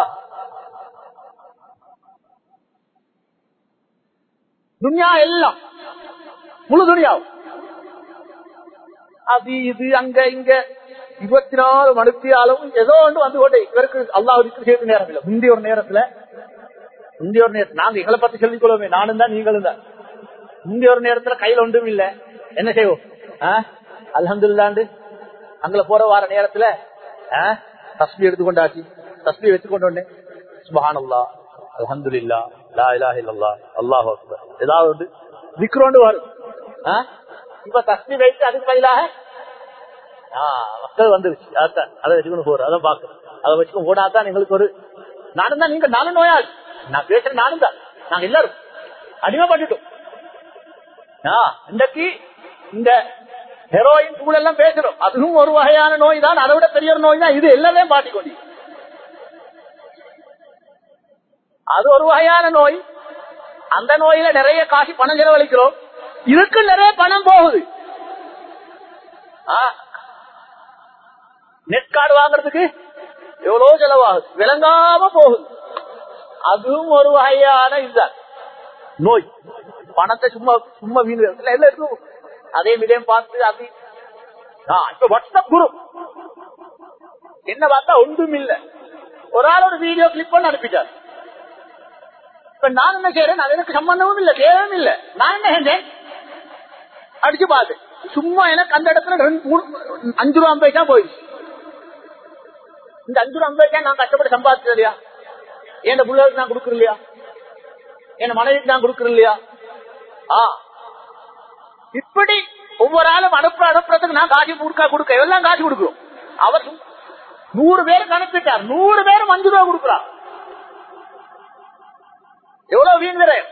துனியா எல்லாம் முழு துனியாவும் அது இது அங்க இங்க இருபத்தி நாலு மணித்தியாலும் ஏதோ ஒன்று வந்து கொண்டே இவருக்கு அல்லாஹ் சேர்த்து நேரம் இல்லை முந்தைய ஒரு நேரத்துல முந்தைய ஒரு நேரத்துல நாங்க எங்களை பத்தி சொல்லிக் கொள்வோமே நானும் தான் நீங்களும் தான் முந்தைய ஒரு நேரத்துல கையில ஒன்றும் இல்ல என்ன செய்வோம் அலமதுல்லாண்டு அங்க போற வார நேரத்துல ஆ, தஸ்பி எடுத்துக்கொண்டாச்சு தஸ்பி வச்சுக்கொண்டு வந்தேன் சுபஹானல்லா அல்ஹம்துலில்லா லா இலாஹ இல்லல்லாஹ் அல்லாஹு அக்பர் ஏதாவது ஒன்று விக்ரோண்டு வரும் ஆ? இப்ப தஸ்பி வைத்து அதுக்கு பதிலாக ஆ, மக்கள் வந்துருச்சு அதான் அதை வச்சுக்கணும் போற அதான் பாக்குறோம் அதை வச்சுக்கணும் போடாதான் எங்களுக்கு ஒரு நானும் தான் நீங்க நானும் நோயாளி நான் பேசுறேன் நானும் தான் நாங்க எல்லாரும் அடிமைப்பட்டுட்டோம் ஆ, இன்றைக்கு இந்த ஹெரோயின் கூட எல்லாம் பேசுறோம் அதுவும் ஒரு வகையான நோய் தான் அதை விட பெரிய ஒரு நோய் தான் இது எல்லாமே மாட்டிக்கொண்டி அது ஒரு வகையான நோய் அந்த நோயில நிறைய காசு பணம் செலவழிக்கிறோம் இதுக்கு நிறைய பணம் போகுது நெட் கார்டு வாங்குறதுக்கு எவ்வளவு செலவாகுது விளங்காம போகுது அதுவும் ஒரு வகையான இதுதான் நோய் பணத்தை சும்மா சும்மா வீண் எல்லாம் இருக்கும் அதே விதம் பார்த்து அது ஆ, இப்ப வாட்ஸ்அப் குரூப் என்ன பார்த்தா ஒன்றும் இல்ல ஒரு ஆள் ஒரு வீடியோ கிளிப் பண்ணி அனுப்பிட்டார் இப்ப நான் என்ன செய்யறேன் அது எனக்கு சம்பந்தமும் இல்ல தேவையும் இல்ல நான் என்ன செஞ்சேன் அடிச்சு பார்த்து சும்மா எனக்கு அந்த இடத்துல ரெண்டு மூணு அஞ்சு ரூபா ஐம்பது தான் போயிடுச்சு இந்த அஞ்சு ரூபா ஐம்பது நான் கஷ்டப்பட்டு சம்பாதிச்சது இல்லையா என் பிள்ளைகளுக்கு நான் கொடுக்குறேன் இல்லையா என் மனைவிக்கு நான் கொடுக்குறேன் இல்லையா ஆ இப்படி ஒவ்வொரு ஆளும் அனுப்புற அனுப்புறதுக்கு நான் காசு கொடுக்க கொடுக்க எல்லாம் காசு கொடுக்குறோம் அவர் சும்- நூறு பேருக்கு அனுப்பிட்டார் நூறு பேரும் அஞ்சு ரூபா கொடுக்கிறார் எவ்வளவு வீண் விரயம்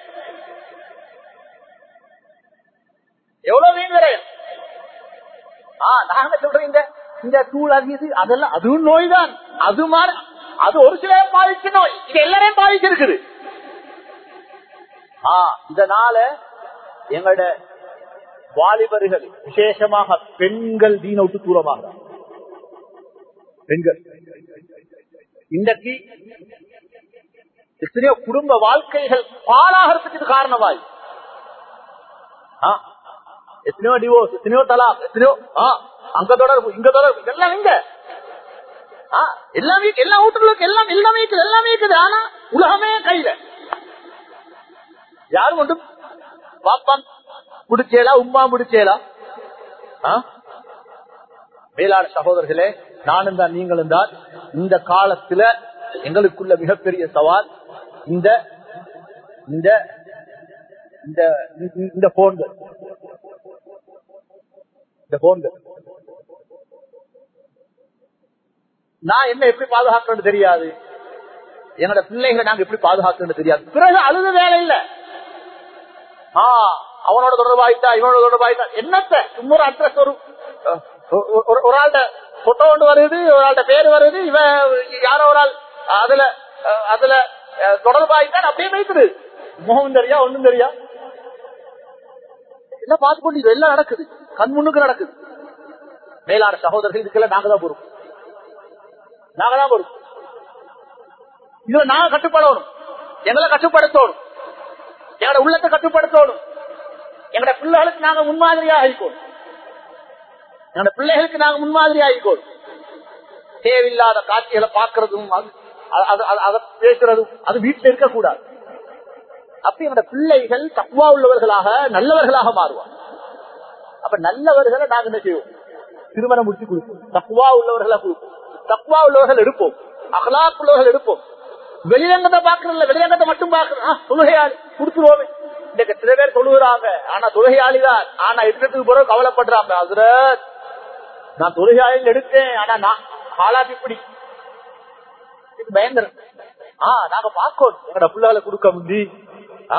எவ்வளவு வீண் விரயம் ஆ நாங்க சொல்றேன் இந்த இந்த தூள் அது இது அதெல்லாம் அதுவும் நோய் தான் அது மாதிரி அது ஒரு சில பாதிச்ச நோய் இது எல்லாரையும் பாதிச்சிருக்குது ஆ இதனால எங்களோட வாலிபர்கள் விசேஷமாக பெண்கள் தீன விட்டு தூரமாக பெண்கள் இன்றைக்கு எத்தனையோ குடும்ப வாழ்க்கைகள் பாழாகிறதுக்கு காரணமாய் ஆ, எத்தனையோ டிவோர்ஸ் எத்தனையோ தலாக் எத்தனையோ ஆ, அங்க தொடர்பு இங்க தொடர்பு இதெல்லாம் எங்க ஆ, எல்லாமே எல்லா வீட்டுகளுக்கு எல்லாம் எல்லாமே இருக்குது எல்லாமே இருக்குது ஆனா உலகமே கையில யாரும் ஒன்றும் பாப்பான் முடிச்சேலா உம்மா முடிச்சேலா ஆ? மேலான சகோதரர்களே நானும் தான் நீங்களும் தான் இந்த காலத்துல எங்களுக்குள்ள மிகப்பெரிய சவால் இந்த இந்த இந்த இந்த போன்கள் இந்த போன்கள் நான் என்ன எப்படி பாதுகாக்கணும்னு தெரியாது என்னோட பிள்ளைகளை நாங்க எப்படி பாதுகாக்கணும்னு தெரியாது பிறகு அழுத வேலை இல்ல ஆ அவனோட தொடர்பாயிட்டா இவனோட தொடர்பாயிட்டா என்னத்த சும்மா ஒரு அட்ரஸ் ஒரு அஹ், ஒரு- ஒரு- ஒரு ஆள்கிட்ட போட்டோ ஒன்று வருது ஒரு ஆள்கிட்ட பேர் வருது இவன் யாரோ ஒரு ஆள் அதுல அஹ், அதுல அஹ், தொடர்பாயிட்டான் அப்படியே வைக்குது முகம் தெரியா ஒண்ணும் தெரியா எல்லாம் பார்த்து கொண்டு இது எல்லாம் நடக்குது கண் முன்னுக்கு நடக்குது மேலான சகோதரர்கள் இதுக்கெல்லாம் நாங்க தான் பொறுப்பு நாங்க தான் பொறுப்பு இதுல நாங்க கட்டுப்படணும் எங்களை கட்டுப்படுத்தணும் எங்களோட உள்ளத்தை கட்டுப்படுத்தணும் எங்களோட பிள்ளைகளுக்கு நாங்க முன்மாதிரியா ஆகிக்கோம் எங்களோட பிள்ளைகளுக்கு நாங்க முன்மாதிரியா ஆகிக்கோம் தேவையில்லாத காட்சிகளை பார்க்கறதும் அது- அது- அது- அதை பேசுறதும் அது வீட்டுல இருக்கக்கூடாது அப்ப எங்களோட பிள்ளைகள் தக்குவா உள்ளவர்களாக நல்லவர்களாக மாறுவார் அப்ப நல்லவர்களை நாங்க என்ன செய்வோம் திருமணம் முடிச்சு கொடுப்போம் தக்குவா உள்ளவர்களை கொடுப்போம் தக்குவா உள்ளவர்கள் எடுப்போம் அகலாக் உள்ளவர்கள் எடுப்போம் வெளிரங்கத்தை பாக்குறதுல வெளிரங்கத்தை மட்டும் பாக்குறோம் தொழுகையாளி கொடுத்துருவோமே இன்னைக்கு சில பேர் தொழுகிறாங்க ஆனா தொழுகையாளி தான் ஆனா எடுக்கிறதுக்கு பிறகு கவலைப்படுறாங்க அதுல நான் தொழுகையாளில் எடுத்தேன் ஆனா நான் ஹாலாத் இப்படி இது பயங்கரம் ஆ நாங்க பார்க்கணும் எங்கட பிள்ளைகளை கொடுக்க முந்தி ஆ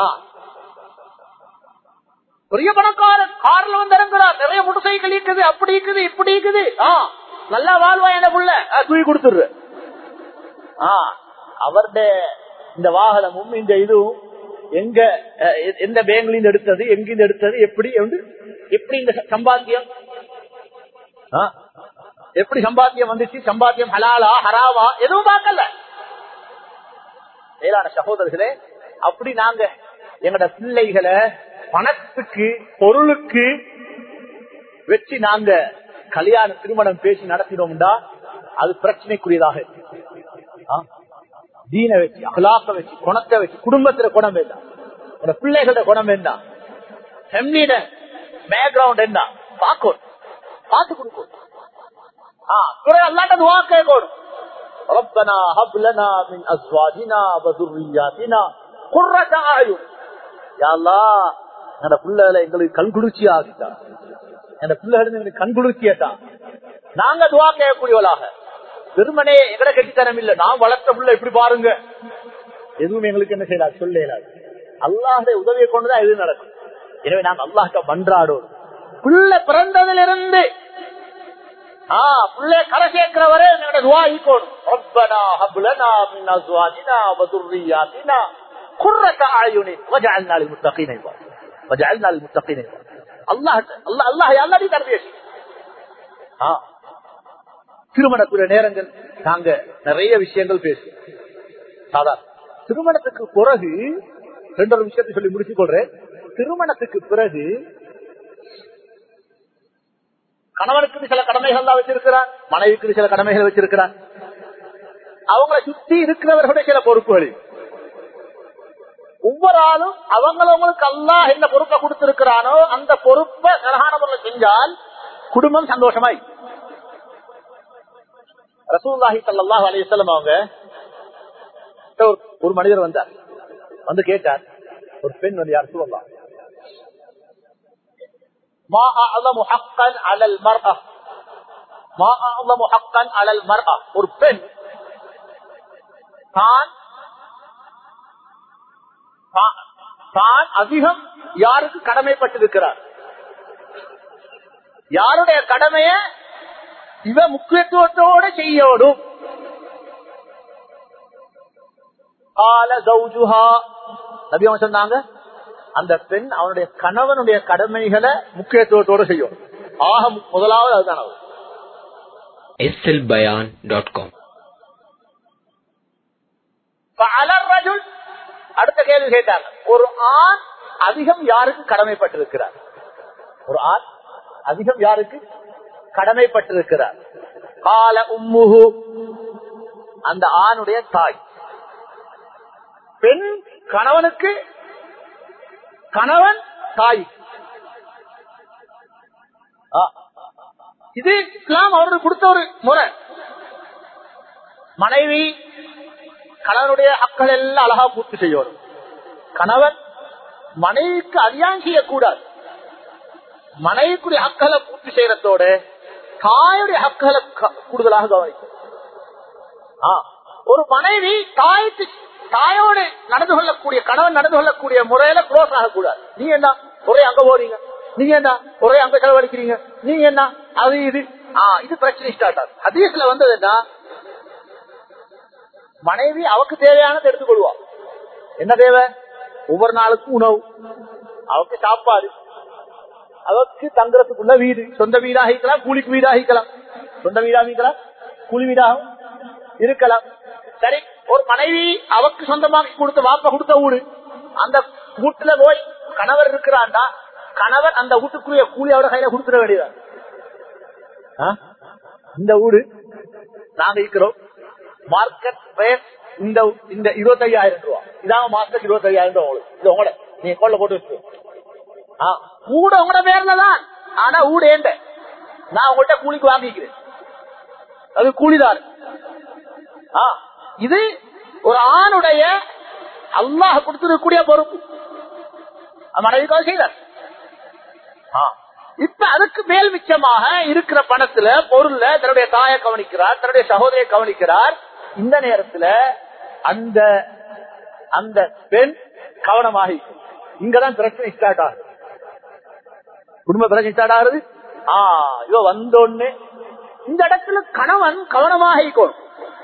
பெரிய பணக்காரன் கார்ல வந்து இறங்குறார் நிறைய மோட்டர் சைக்கிள் இருக்குது அப்படி இருக்குது இப்படி இருக்குது ஆ நல்லா வாழ்வா என்ன புள்ள ஆ, தூக்கி கொடுத்துரு ஆ அவருடைய இந்த வாகனமும் இந்த இதுவும் எங்க அஹ், எ- எந்த பேங்க்ல இருந்து எடுத்தது எங்கிருந்து எடுத்தது எப்படி வந்து எப்படி இந்த சம்பாத்தியம் ஆ? எப்படி சம்பாத்தியம் வந்துச்சு சம்பாத்தியம் ஹலாலா ஹராவா எதுவும் பார்க்கல மேலான சகோதரர்களே அப்படி நாங்க எங்கட பிள்ளைகளை பணத்துக்கு பொருளுக்கு வச்சு நாங்க கல்யாண திருமணம் பேசி நடத்தினோம்டா அது பிரச்சனைக்குரியதாக இருக்கு. ஆ? தீனை வச்சு அகலாக்க வச்சு குணத்தை வச்சு குடும்பத்துல குணம் வேண்டாம் உங்க பிள்ளைகளோட குணம் வேண்டாம் ஃபேமிலியோட பேக்ரவுண்ட் என்ன பார்க்கணும் பார்த்து கொடுக்கணும் ஆ குறை அல்லாட்ட துவா கேட்கணும் ربنا هب لنا من ازواجنا وذرياتنا قرة اعين يا الله அந்த பிள்ளைகளை எங்களுக்கு கண்குளிர்ச்சி ஆகிட்டா அந்த பிள்ளைகள் எங்களுக்கு கண்குளிர்ச்சியட்டா நாங்க துவா கேட்கக்கூடியவளாக வெறுமனே எங்கட கட்டித்தனம் இல்ல நான் வளர்த்த பிள்ளை எப்படி பாருங்க எதுவும் எங்களுக்கு என்ன செய்யலாம் சொல்ல இயலாது அல்லாஹுடைய உதவியை கொண்டுதான் எது நடக்கும் எனவே நாங்க அல்லாஹ்க்க மன்றாடோம் பிள்ளை பிறந்ததிலிருந்து ஆ பிள்ளை கரை சேர்க்கிற வரை எங்களோட துவா ஈக்கணும் ரப்பனா ஹப்லனா மின் அஸ்வாஜினா வதுர்ரியாத்தினா குர்ரத அயுனின் வஜஅல்னா லில்முத்தகீன இமாமா வஜஅல்னா லில்முத்தகீன இமாமா அல்லாஹ் அல்லாஹ் அல்லாஹ் அல்லாஹ் தர்பியா ஆ திருமணத்துடைய நேரங்கள் நாங்க நிறைய விஷயங்கள் பேசுவோம் சாதாரண திருமணத்துக்கு பிறகு ரெண்டொரு விஷயத்தை சொல்லி முடிச்சுக் கொள்றேன் திருமணத்துக்கு பிறகு கணவனுக்கு சில கடமைகள் தான் வச்சிருக்கிறான் மனைவிக்கு சில கடமைகள் வச்சிருக்கிறான் அவங்களை சுத்தி இருக்கிறவர்களுடைய சில பொறுப்புகள் ஒவ்வொரு ஆளும் அவங்களவங்களுக்கு அல்லாஹ் என்ன பொறுப்பை கொடுத்திருக்கிறானோ அந்த பொறுப்பை அழகான முறையில் செஞ்சால் குடும்பம் சந்தோஷமாய் ரசூல்லாஹி சல்லாஹ் அலையம் அவங்க ஒரு- ஒரு மனிதர் வந்தார் வந்து கேட்டார் ஒரு பெண் வந்து யார் சொல்லலாம் ما أعظم حقا على المرأة மா அஅலமு ஹக்கன் அலல் மர்அ. ஒரு பெண் தான் தான்- தான் அதிகம் யாருக்கு கடமைப்பட்டிருக்கிறார் யாருடைய கடமைய இவ முக்கியத்துவத்தோட செய்யணும் கால ஜௌஜுஹா நபி அவங்க சொன்னாங்க அந்த பெண் அவனுடைய கணவனுடைய கடமைகளை முக்கியத்துவத்தோட செய்யும் ஆக முதலாவது அதுதான் அவர் slbayan.com فعلى الرجل அடுத்த கேள்வி கேட்டாங்க ஒரு ஆண் அதிகம் யாருக்கு கடமைப்பட்டிருக்கிறார் ஒரு ஆண் அதிகம் யாருக்கு கடமைப்பட்டிருக்கிறார் கால உம்முஹு அந்த ஆணுடைய தாய் பெண் கணவனுக்கு கணவன் தாய் ஆ. இது இஸ்லாம் அவருக்கு கொடுத்த ஒரு முறை மனைவி கணவனுடைய அக்கள் எல்லாம் அழகா பூர்த்தி செய்யணும் கணவன் மனைவிக்கு அநியாயம் செய்யக்கூடாது மனைவிக்குரிய ஹக்களை பூர்த்தி செய்யறதோட தாயுடைய ஹக்களை க- கூடுதலாக கவனிக்கும் ஆ, ஒரு மனைவி தாய்க்கு தாயோடு நடந்து கொள்ளக்கூடிய கணவன் நடந்து கொள்ளக்கூடிய முறையில குரோஸ் ஆகக்கூடாது நீங்க என்ன ஒரே அங்க போறீங்க நீங்க என்ன ஒரே அங்க செலவழிக்கிறீங்க நீங்க என்ன அது இது ஆ இது பிரச்சனை ஸ்டார்ட் ஆகும் ஹதீஸ்ல வந்தது என்ன மனைவி அவக்கு தேவையானதை எடுத்துக்கொள்வா என்ன தேவை ஒவ்வொரு நாளுக்கும் உணவு அவக்கு சாப்பாடு அவருக்கு தங்குறதுக்குள்ள வீடு சொந்த வீடாக இருக்கலாம் கூலிக்கு வீடாக இருக்கலாம் சொந்த வீடாக இருக்கலாம் கூலி வீடாகவும் இருக்கலாம் சரி ஒரு மனைவி அவக்கு சொந்தமாக்கி கொடுத்த வாப்ப கொடுத்த வீடு அந்த வீட்டுல போய் கணவர் இருக்கிறாண்டா கணவர் அந்த வீட்டுக்குரிய கூலி அவட கையில கொடுத்துட வேண்டியதா ஆ? இந்த வீடு நாங்க இருக்கிறோம் மார்க்கெட் ரேட் இந்த இந்த இருபத்தையாயிரம் ரூபா இதான் மார்க்கெட் இருபத்தையாயிரம் ரூபா உங்களுக்கு இது உங்களோட நீங்க கொள்ள போட்டு வச்சுக்கோ ஆ, ஊட உங்களோட பேர்ல தான் ஆனா ஊட ஏண்ட நான் உங்கள்கிட்ட கூலிக்கு வாங்கிக்கிறேன் அது கூலிதார் ஆ, இது ஒரு ஆணுடைய அல்லாஹ் கொடுத்திருக்கக்கூடிய பொறுப்பு மனைவிக்காக செய்தார் ஆ, இப்ப அதுக்கு மேல் மிச்சமாக இருக்கிற பணத்துல பொருள்ல தன்னுடைய தாயை கவனிக்கிறார் தன்னுடைய சகோதரியை கவனிக்கிறார் இந்த நேரத்துல அந்த அந்த பெண் கவனமாகி இங்கதான் பிரச்சனை ஸ்டார்ட் ஆகுது குடும்ப பிரச்சனை ஸ்டார்ட் ஆகுது ஆ இவ வந்தோன்னு இந்த இடத்துல கணவன் கவனமாக இருக்கணும்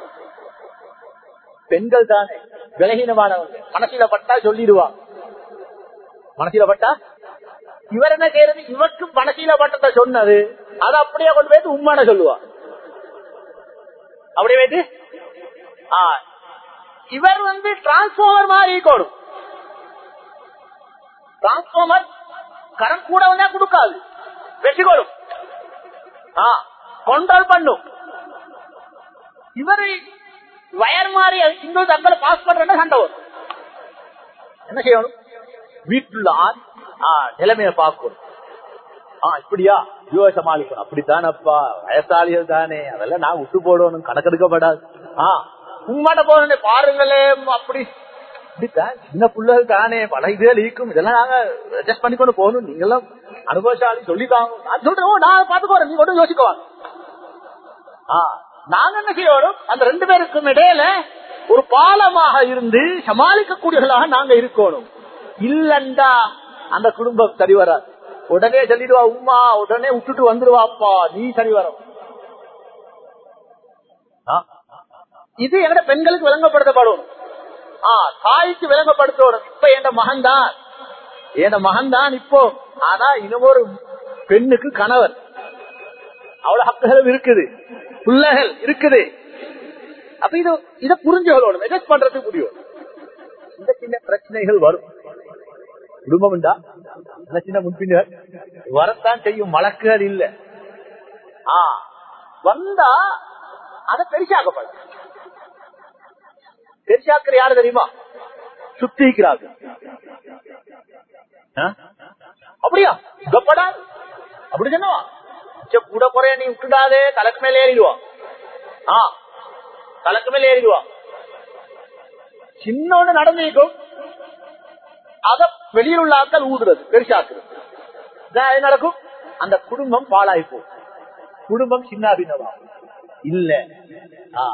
பெண்கள் தானே விலகினமானவங்க மனசில பட்டா சொல்லிடுவாங்க மனசில பட்டா இவர் என்ன செய்யறது இவருக்கு மனசில பட்டத்தை சொன்னது அதை அப்படியே கொண்டு போயிட்டு உண்மான சொல்லுவா அப்படியே போயிட்டு ஆ, இவர் வந்து டிரான்ஸ்பார்மர் மாதிரி இருக்கணும் டிரான்ஸ்பார்மர் கரண்ட் கூட வந்தா கொடுக்காது வெற்றிக்கொள்ளும் கண்ட்ரோல் பண்ணும் இவரு வயர் மாதிரி இன்னொரு தங்களை பாஸ் பண்றேன்னா சண்டை வரும் என்ன செய்யணும் வீட்டுள்ள ஆண் ஆ, நிலைமையை பார்க்கணும் ஆ இப்படியா யுவ சமாளிக்கணும் அப்படித்தானப்பா வயசாளிகள் தானே அதெல்லாம் நான் விட்டு போடணும் கணக்கெடுக்கப்படாது ஆ உண்மாட்ட போறேன் பாருங்களே அப்படி இப்படித்தான் சின்ன பிள்ளைகள் தானே பல இதே லீக்கும் இதெல்லாம் நாங்க அட்ஜஸ்ட் பண்ணிக்கொண்டு போகணும் நீங்கெல்லாம் அனுபவசாலி சொல்லித்தாங்க நான் சொல்றேன் ஓ, நான் பாத்துக்கோறேன் நீங்க ஒன்றும் யோசிக்குவாங்க ஆ, நாங்க என்ன செய்யணும் அந்த ரெண்டு பேருக்கும் இடையில ஒரு பாலமாக இருந்து சமாளிக்கக்கூடியவர்களாக நாங்க இருக்கணும் இல்லண்டா அந்த குடும்பம் சரி வராது உடனே சொல்லிடுவா உமா உடனே விட்டுட்டு வந்துருவாப்பா நீ சரி வரும் ஆ, இது எங்கட பெண்களுக்கு விளங்கப்படுத்தப்படும் ஆ தாய்க்கு விளங்கப்படுத்தணும் இப்ப என் மகன் தான் என் மகன் தான் இப்போ ஆனா இன்னொரு பெண்ணுக்கு கணவர் அவ்வளவு ஹக்குகள் இருக்குது பிள்ளைகள் இருக்குது அப்ப இது இதை புரிஞ்சுக்கணும் எஜஸ்ட் பண்றதுக்கு முடியும் இந்த சின்ன பிரச்சனைகள் வரும் குடும்பம் உண்டா சின்ன சின்ன முன்பின்னர் வரத்தான் செய்யும் வழக்குகள் இல்ல ஆ வந்தா அதை பெருசாக்கப்படும் பெருசாக்குற யாரு தெரியுமா சுத்திக்கிறாங்க ஆ? அப்படியா கப்படா அப்படி சொன்னவா மிச்சம் கூட குறைய நீ விட்டுடாதே தலைக்கு மேல ஏறிடுவா ஆ தலைக்கு மேல ஏறிடுவா சின்னொன்னு நடந்திருக்கும் அத வெளியில் உள்ள ஆட்கள் ஊதுறது பெருசாக்குறது இதான் என்ன நடக்கும் அந்த குடும்பம் பாழாய் போகும் குடும்பம் சின்னாபின்னவா இல்ல ஆ.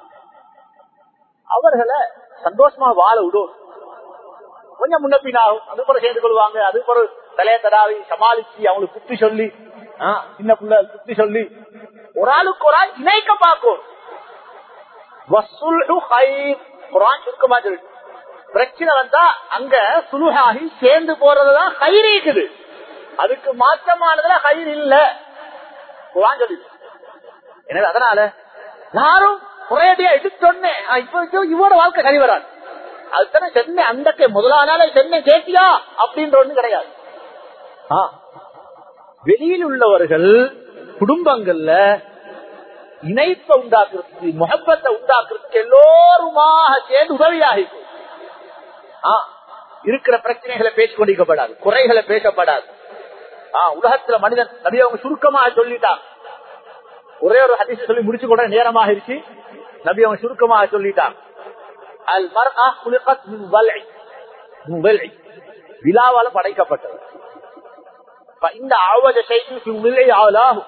அவர்களை சந்தோஷமா வாழ விடும் கொஞ்சம் முன்ன பின்னாகும் அது பிறகு சேர்ந்து கொள்வாங்க அது பிறகு தலைய தடாவி சமாளிச்சு அவங்களுக்கு குத்தி சொல்லி ஆ, சின்ன பிள்ளை குத்தி சொல்லி ஒரு ஆளுக்கு ஒரு ஆள் இணைக்க பார்க்கும் வசூல்ஹு கைர். குர்ஆன் சுருக்கமா சொல்லிட்டு பிரச்சனை வந்தா அங்க சுலுஹாகி சேர்ந்து போறதுதான் கயிறு இருக்குது அதுக்கு மாற்றமானதுல கயிறு இல்ல குர்ஆன் சொல்லுது எனவே அதனால யாரும் குறையடியா எடுத்தோன்னே ஆ, இப்ப இப்ப இவரோட வாழ்க்கை கறி வராது அதுதானே சென்னை அந்த முதலானால சென்னை கேட்டியா அப்படின்ற ஒண்ணு கிடையாது ஆ. வெளியில் உள்ளவர்கள் குடும்பங்கள்ல இணைப்பை உண்டாக்குறதுக்கு முகப்பத்தை உண்டாக்குறதுக்கு எல்லோருமாக சேர்ந்து உதவியாக இருக்கும். ஆ, இருக்கிற பிரச்சனைகளை பேசிக் கொண்டிருக்கப்படாது குறைகளை பேசப்படாது ஆ, உலகத்துல மனிதன் நபி அவங்க சுருக்கமாக சொல்லிட்டாங்க ஒரே ஒரு ஹதீஸ் சொல்லி முடிச்சு கூட நேரமாக இருச்சு நபி அவங்க சுருக்கமாக சொல்லிட்டாங்க அல் மர்ஆ குலிகத் மின் வல்இ. மின் வல்இ. விழாவால படைக்கப்பட்டது இந்த ஆவத செய்தி விலை ஆளாகும்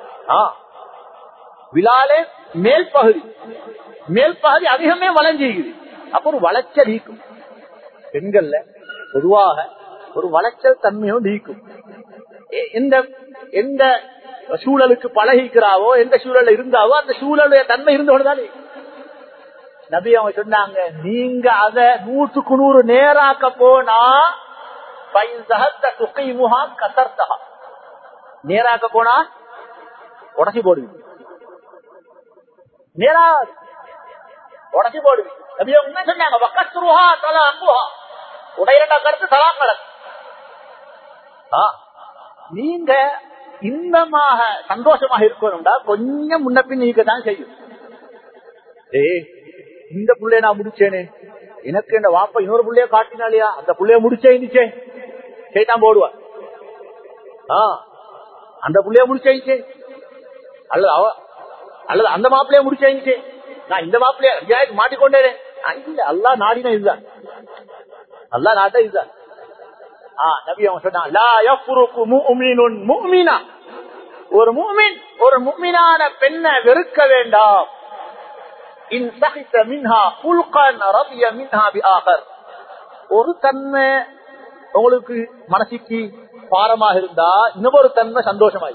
விழாலே மேல் பகுதி மேல் பகுதி அதிகமே வளைஞ்சிருக்குது அப்ப ஒரு வளைச்சல் நீக்கும் பெண்கள்ல பொதுவாக ஒரு வளைச்சல் தன்மையும் நீக்கும் எ- எந்த எந்த சூழலுக்கு பழகிக்கிறாவோ எந்த சூழல்ல இருந்தாவோ அந்த சூழலுடைய தன்மை இருந்தோடுதான் நபி அவங்க சொன்னாங்க நீங்க அத நூற்றுக்கு நூறு நேராக்க போனா பைன் சஹத்த துகைமுஹா கசர்த்தஹா. நேராக்க போனா உடச்சி போடுவீங்க நேரா உடச்சி போடுவீங்க நபி அவங்க என்ன சொன்னாங்க வக்கத்துருஹா தலா அம்புஹா உடையிரண்டா கருத்து தலாங்களம் நீங்க இன்பமாக சந்தோஷமாக இருக்கணும்டா கொஞ்சம் முன்ன பின் நீங்க தான் செய்யும் ஏய் இந்த புள்ளைய நான் முடிச்சேனே எனக்கு இந்த வாப்பா இன்னொரு புள்ளைய காட்டினாலியா அந்த புள்ளைய முடிச்சே இருந்துச்சே செய்தான் போடுவா ஆ அந்த புள்ளைய முடிச்சே அல்லது அவ அல்லது அந்த மாப்பிள்ளைய முடிச்சே நான் இந்த மாப்பிள்ளைய ஐயாயிரம் மாட்டிக்கொண்டேனே ஆ, இல்ல அல்லா நாடினா இதுதான் அல்லா நாட்டா இதுதான் ஆ, நபி அவங்க சொன்னாங்க லா யஃப்ருக்கு முஃமினுன் முஃமினா ஒரு முஃமின் ஒரு முஃமினான பெண்ணை வெறுக்க வேண்டாம் இன் சஹித மின்ஹா ஃபுல்கன் ரபிய மின்ஹா பிஆகர் ஒரு தன்மை உங்களுக்கு மனசுக்கு பாரமாக இருந்தா இன்னொரு தன்மை சந்தோஷமாய்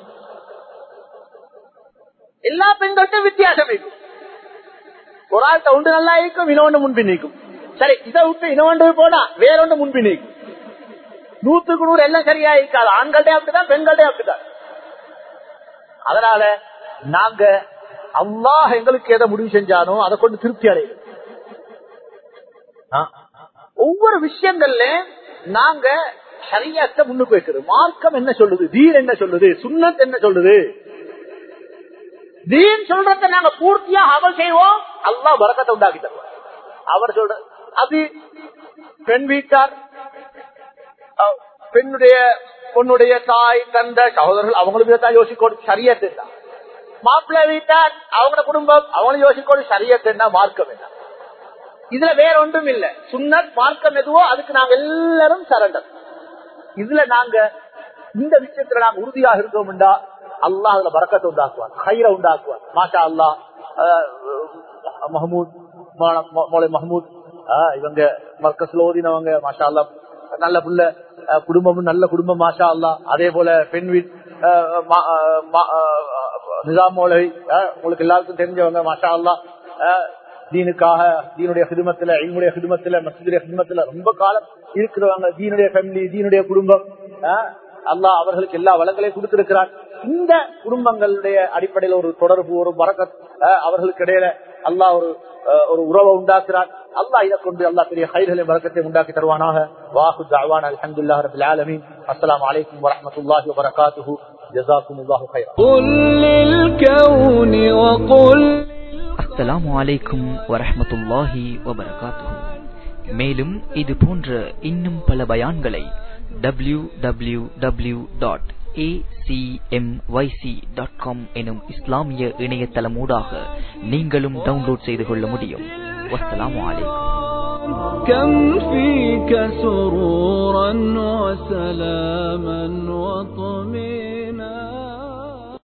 எல்லா பெண்கள்ட்டும் வித்தியாசம் இருக்கும் ஒரு ஆள்கிட்ட ஒன்று நல்லா இருக்கும் இன்னொன்று முன்பின் நீக்கும் சரி இதை விட்டு இன்னொன்று போனா வேறொன்று முன்பின் நீக்கும் நூத்துக்கு நூறு எல்லாம் சரியா இருக்காது ஆண்கள்டே அப்படிதான் பெண்கள்டே அப்படிதான் அதனால நாங்க அல்லாஹ் எங்களுக்கு எதை முடிவு செஞ்சானோ அதை கொண்டு திருப்தி அடையும் ஆ. ஒவ்வொரு விஷயங்கள்ல நாங்க சரியாத்த முன்னுக்கு வைக்கிறோம் மார்க்கம் என்ன சொல்லுது தீன் என்ன சொல்லுது சுன்னத் என்ன சொல்லுது தீன் சொல்றத நாங்க பூர்த்தியா அமல் செய்வோம் அல்லாஹ் வரக்கத்தை உண்டாக்கி தருவார் அவர் சொல்ற அது பெண் வீட்டார் அஹ், பெண்ணுடைய பொண்ணுடைய தாய் தந்த சகோதரர்கள் அவங்களுக்கு தான் யோசிக்கணும் சரியத்து தான் மாப்பிள்ளை வீட்டார் அவங்க குடும்பம் அவங்களும் யோசிக்கணும் சரியத்து என்ன மார்க்கம் என்ன இதுல வேற ஒன்றும் இல்ல சுன்னத் மார்க்கம் எதுவோ அதுக்கு நாங்க எல்லாரும் சரண்டர் இதுல நாங்க இந்த விஷயத்துல நாங்க உறுதியாக இருக்கோம்டா அல்லாஹ் அதுல பறக்கத்தை உண்டாக்குவார் கயிறை உண்டாக்குவார் மாஷா அல்லாஹ் அஹ், மஹமூத் மௌல- மௌலை மஹமூத் அஹ், இவங்க மர்க்கஸ்ல ஓதினவங்க மாஷா அல்லாஹ் நல்ல புள்ள அஹ், குடும்பமும் நல்ல குடும்பம் மாஷா அல்லாஹ் அதே போல பெண் வீட் அஹ், மா- அஹ், மா- அஹ், நிசாம் மௌலவி அஹ், உங்களுக்கு எல்லாருக்கும் தெரிஞ்சவங்க மாஷா அல்லாஹ் அஹ், தீனுக்காக தீனுடைய ஹிதுமத்துல இவனுடைய ஹிதுமத்துல மசிதுடைய ஹிதுமத்துல ரொம்ப காலம் இருக்கிறவங்க தீனுடைய ஃபேமிலி தீனுடைய குடும்பம் அஹ், அல்லாஹ் அவர்களுக்கு எல்லா வளங்களையும் கொடுத்திருக்கிறார் இந்த குடும்பங்களுடைய அடிப்படையில் ஒரு தொடர்பு ஒரு வரக்கத் அஹ், அவர்களுக்கு இடையில அல்லாஹ் ஒரு அஹ், ஒரு உறவை உண்டாக்குறார் அல்லாஹ் இதை கொண்டு அல்லாஹ் பெரிய கைகளை வரக்கத்தை உண்டாக்கி தருவானாக வாஹு தாவான் அல்ஹம்துலில்லாஹி ரபில் ஆலமீன் அஸ்ஸலாமு அலைக்கும் வரஹ்மத்துல்லாஹி வபரகாத்துஹு ஜஸாக்குமுல்லாஹு கைரா قل للكون وقل அஸ்ஸலாமு அலைக்கும் வரஹ்மத்துல்லாஹி வபரகாத்துஹு மேலும் இது போன்ற இன்னும் பல பயான்களை W W W dot dot com எனும் இஸ்லாமிய இணையதளமூடாக நீங்களும் டவுன்லோட் செய்து கொள்ள முடியும் வஸ்ஸலாமு அலைக்கும் كم فيك سرورا وسلاما وطمئنا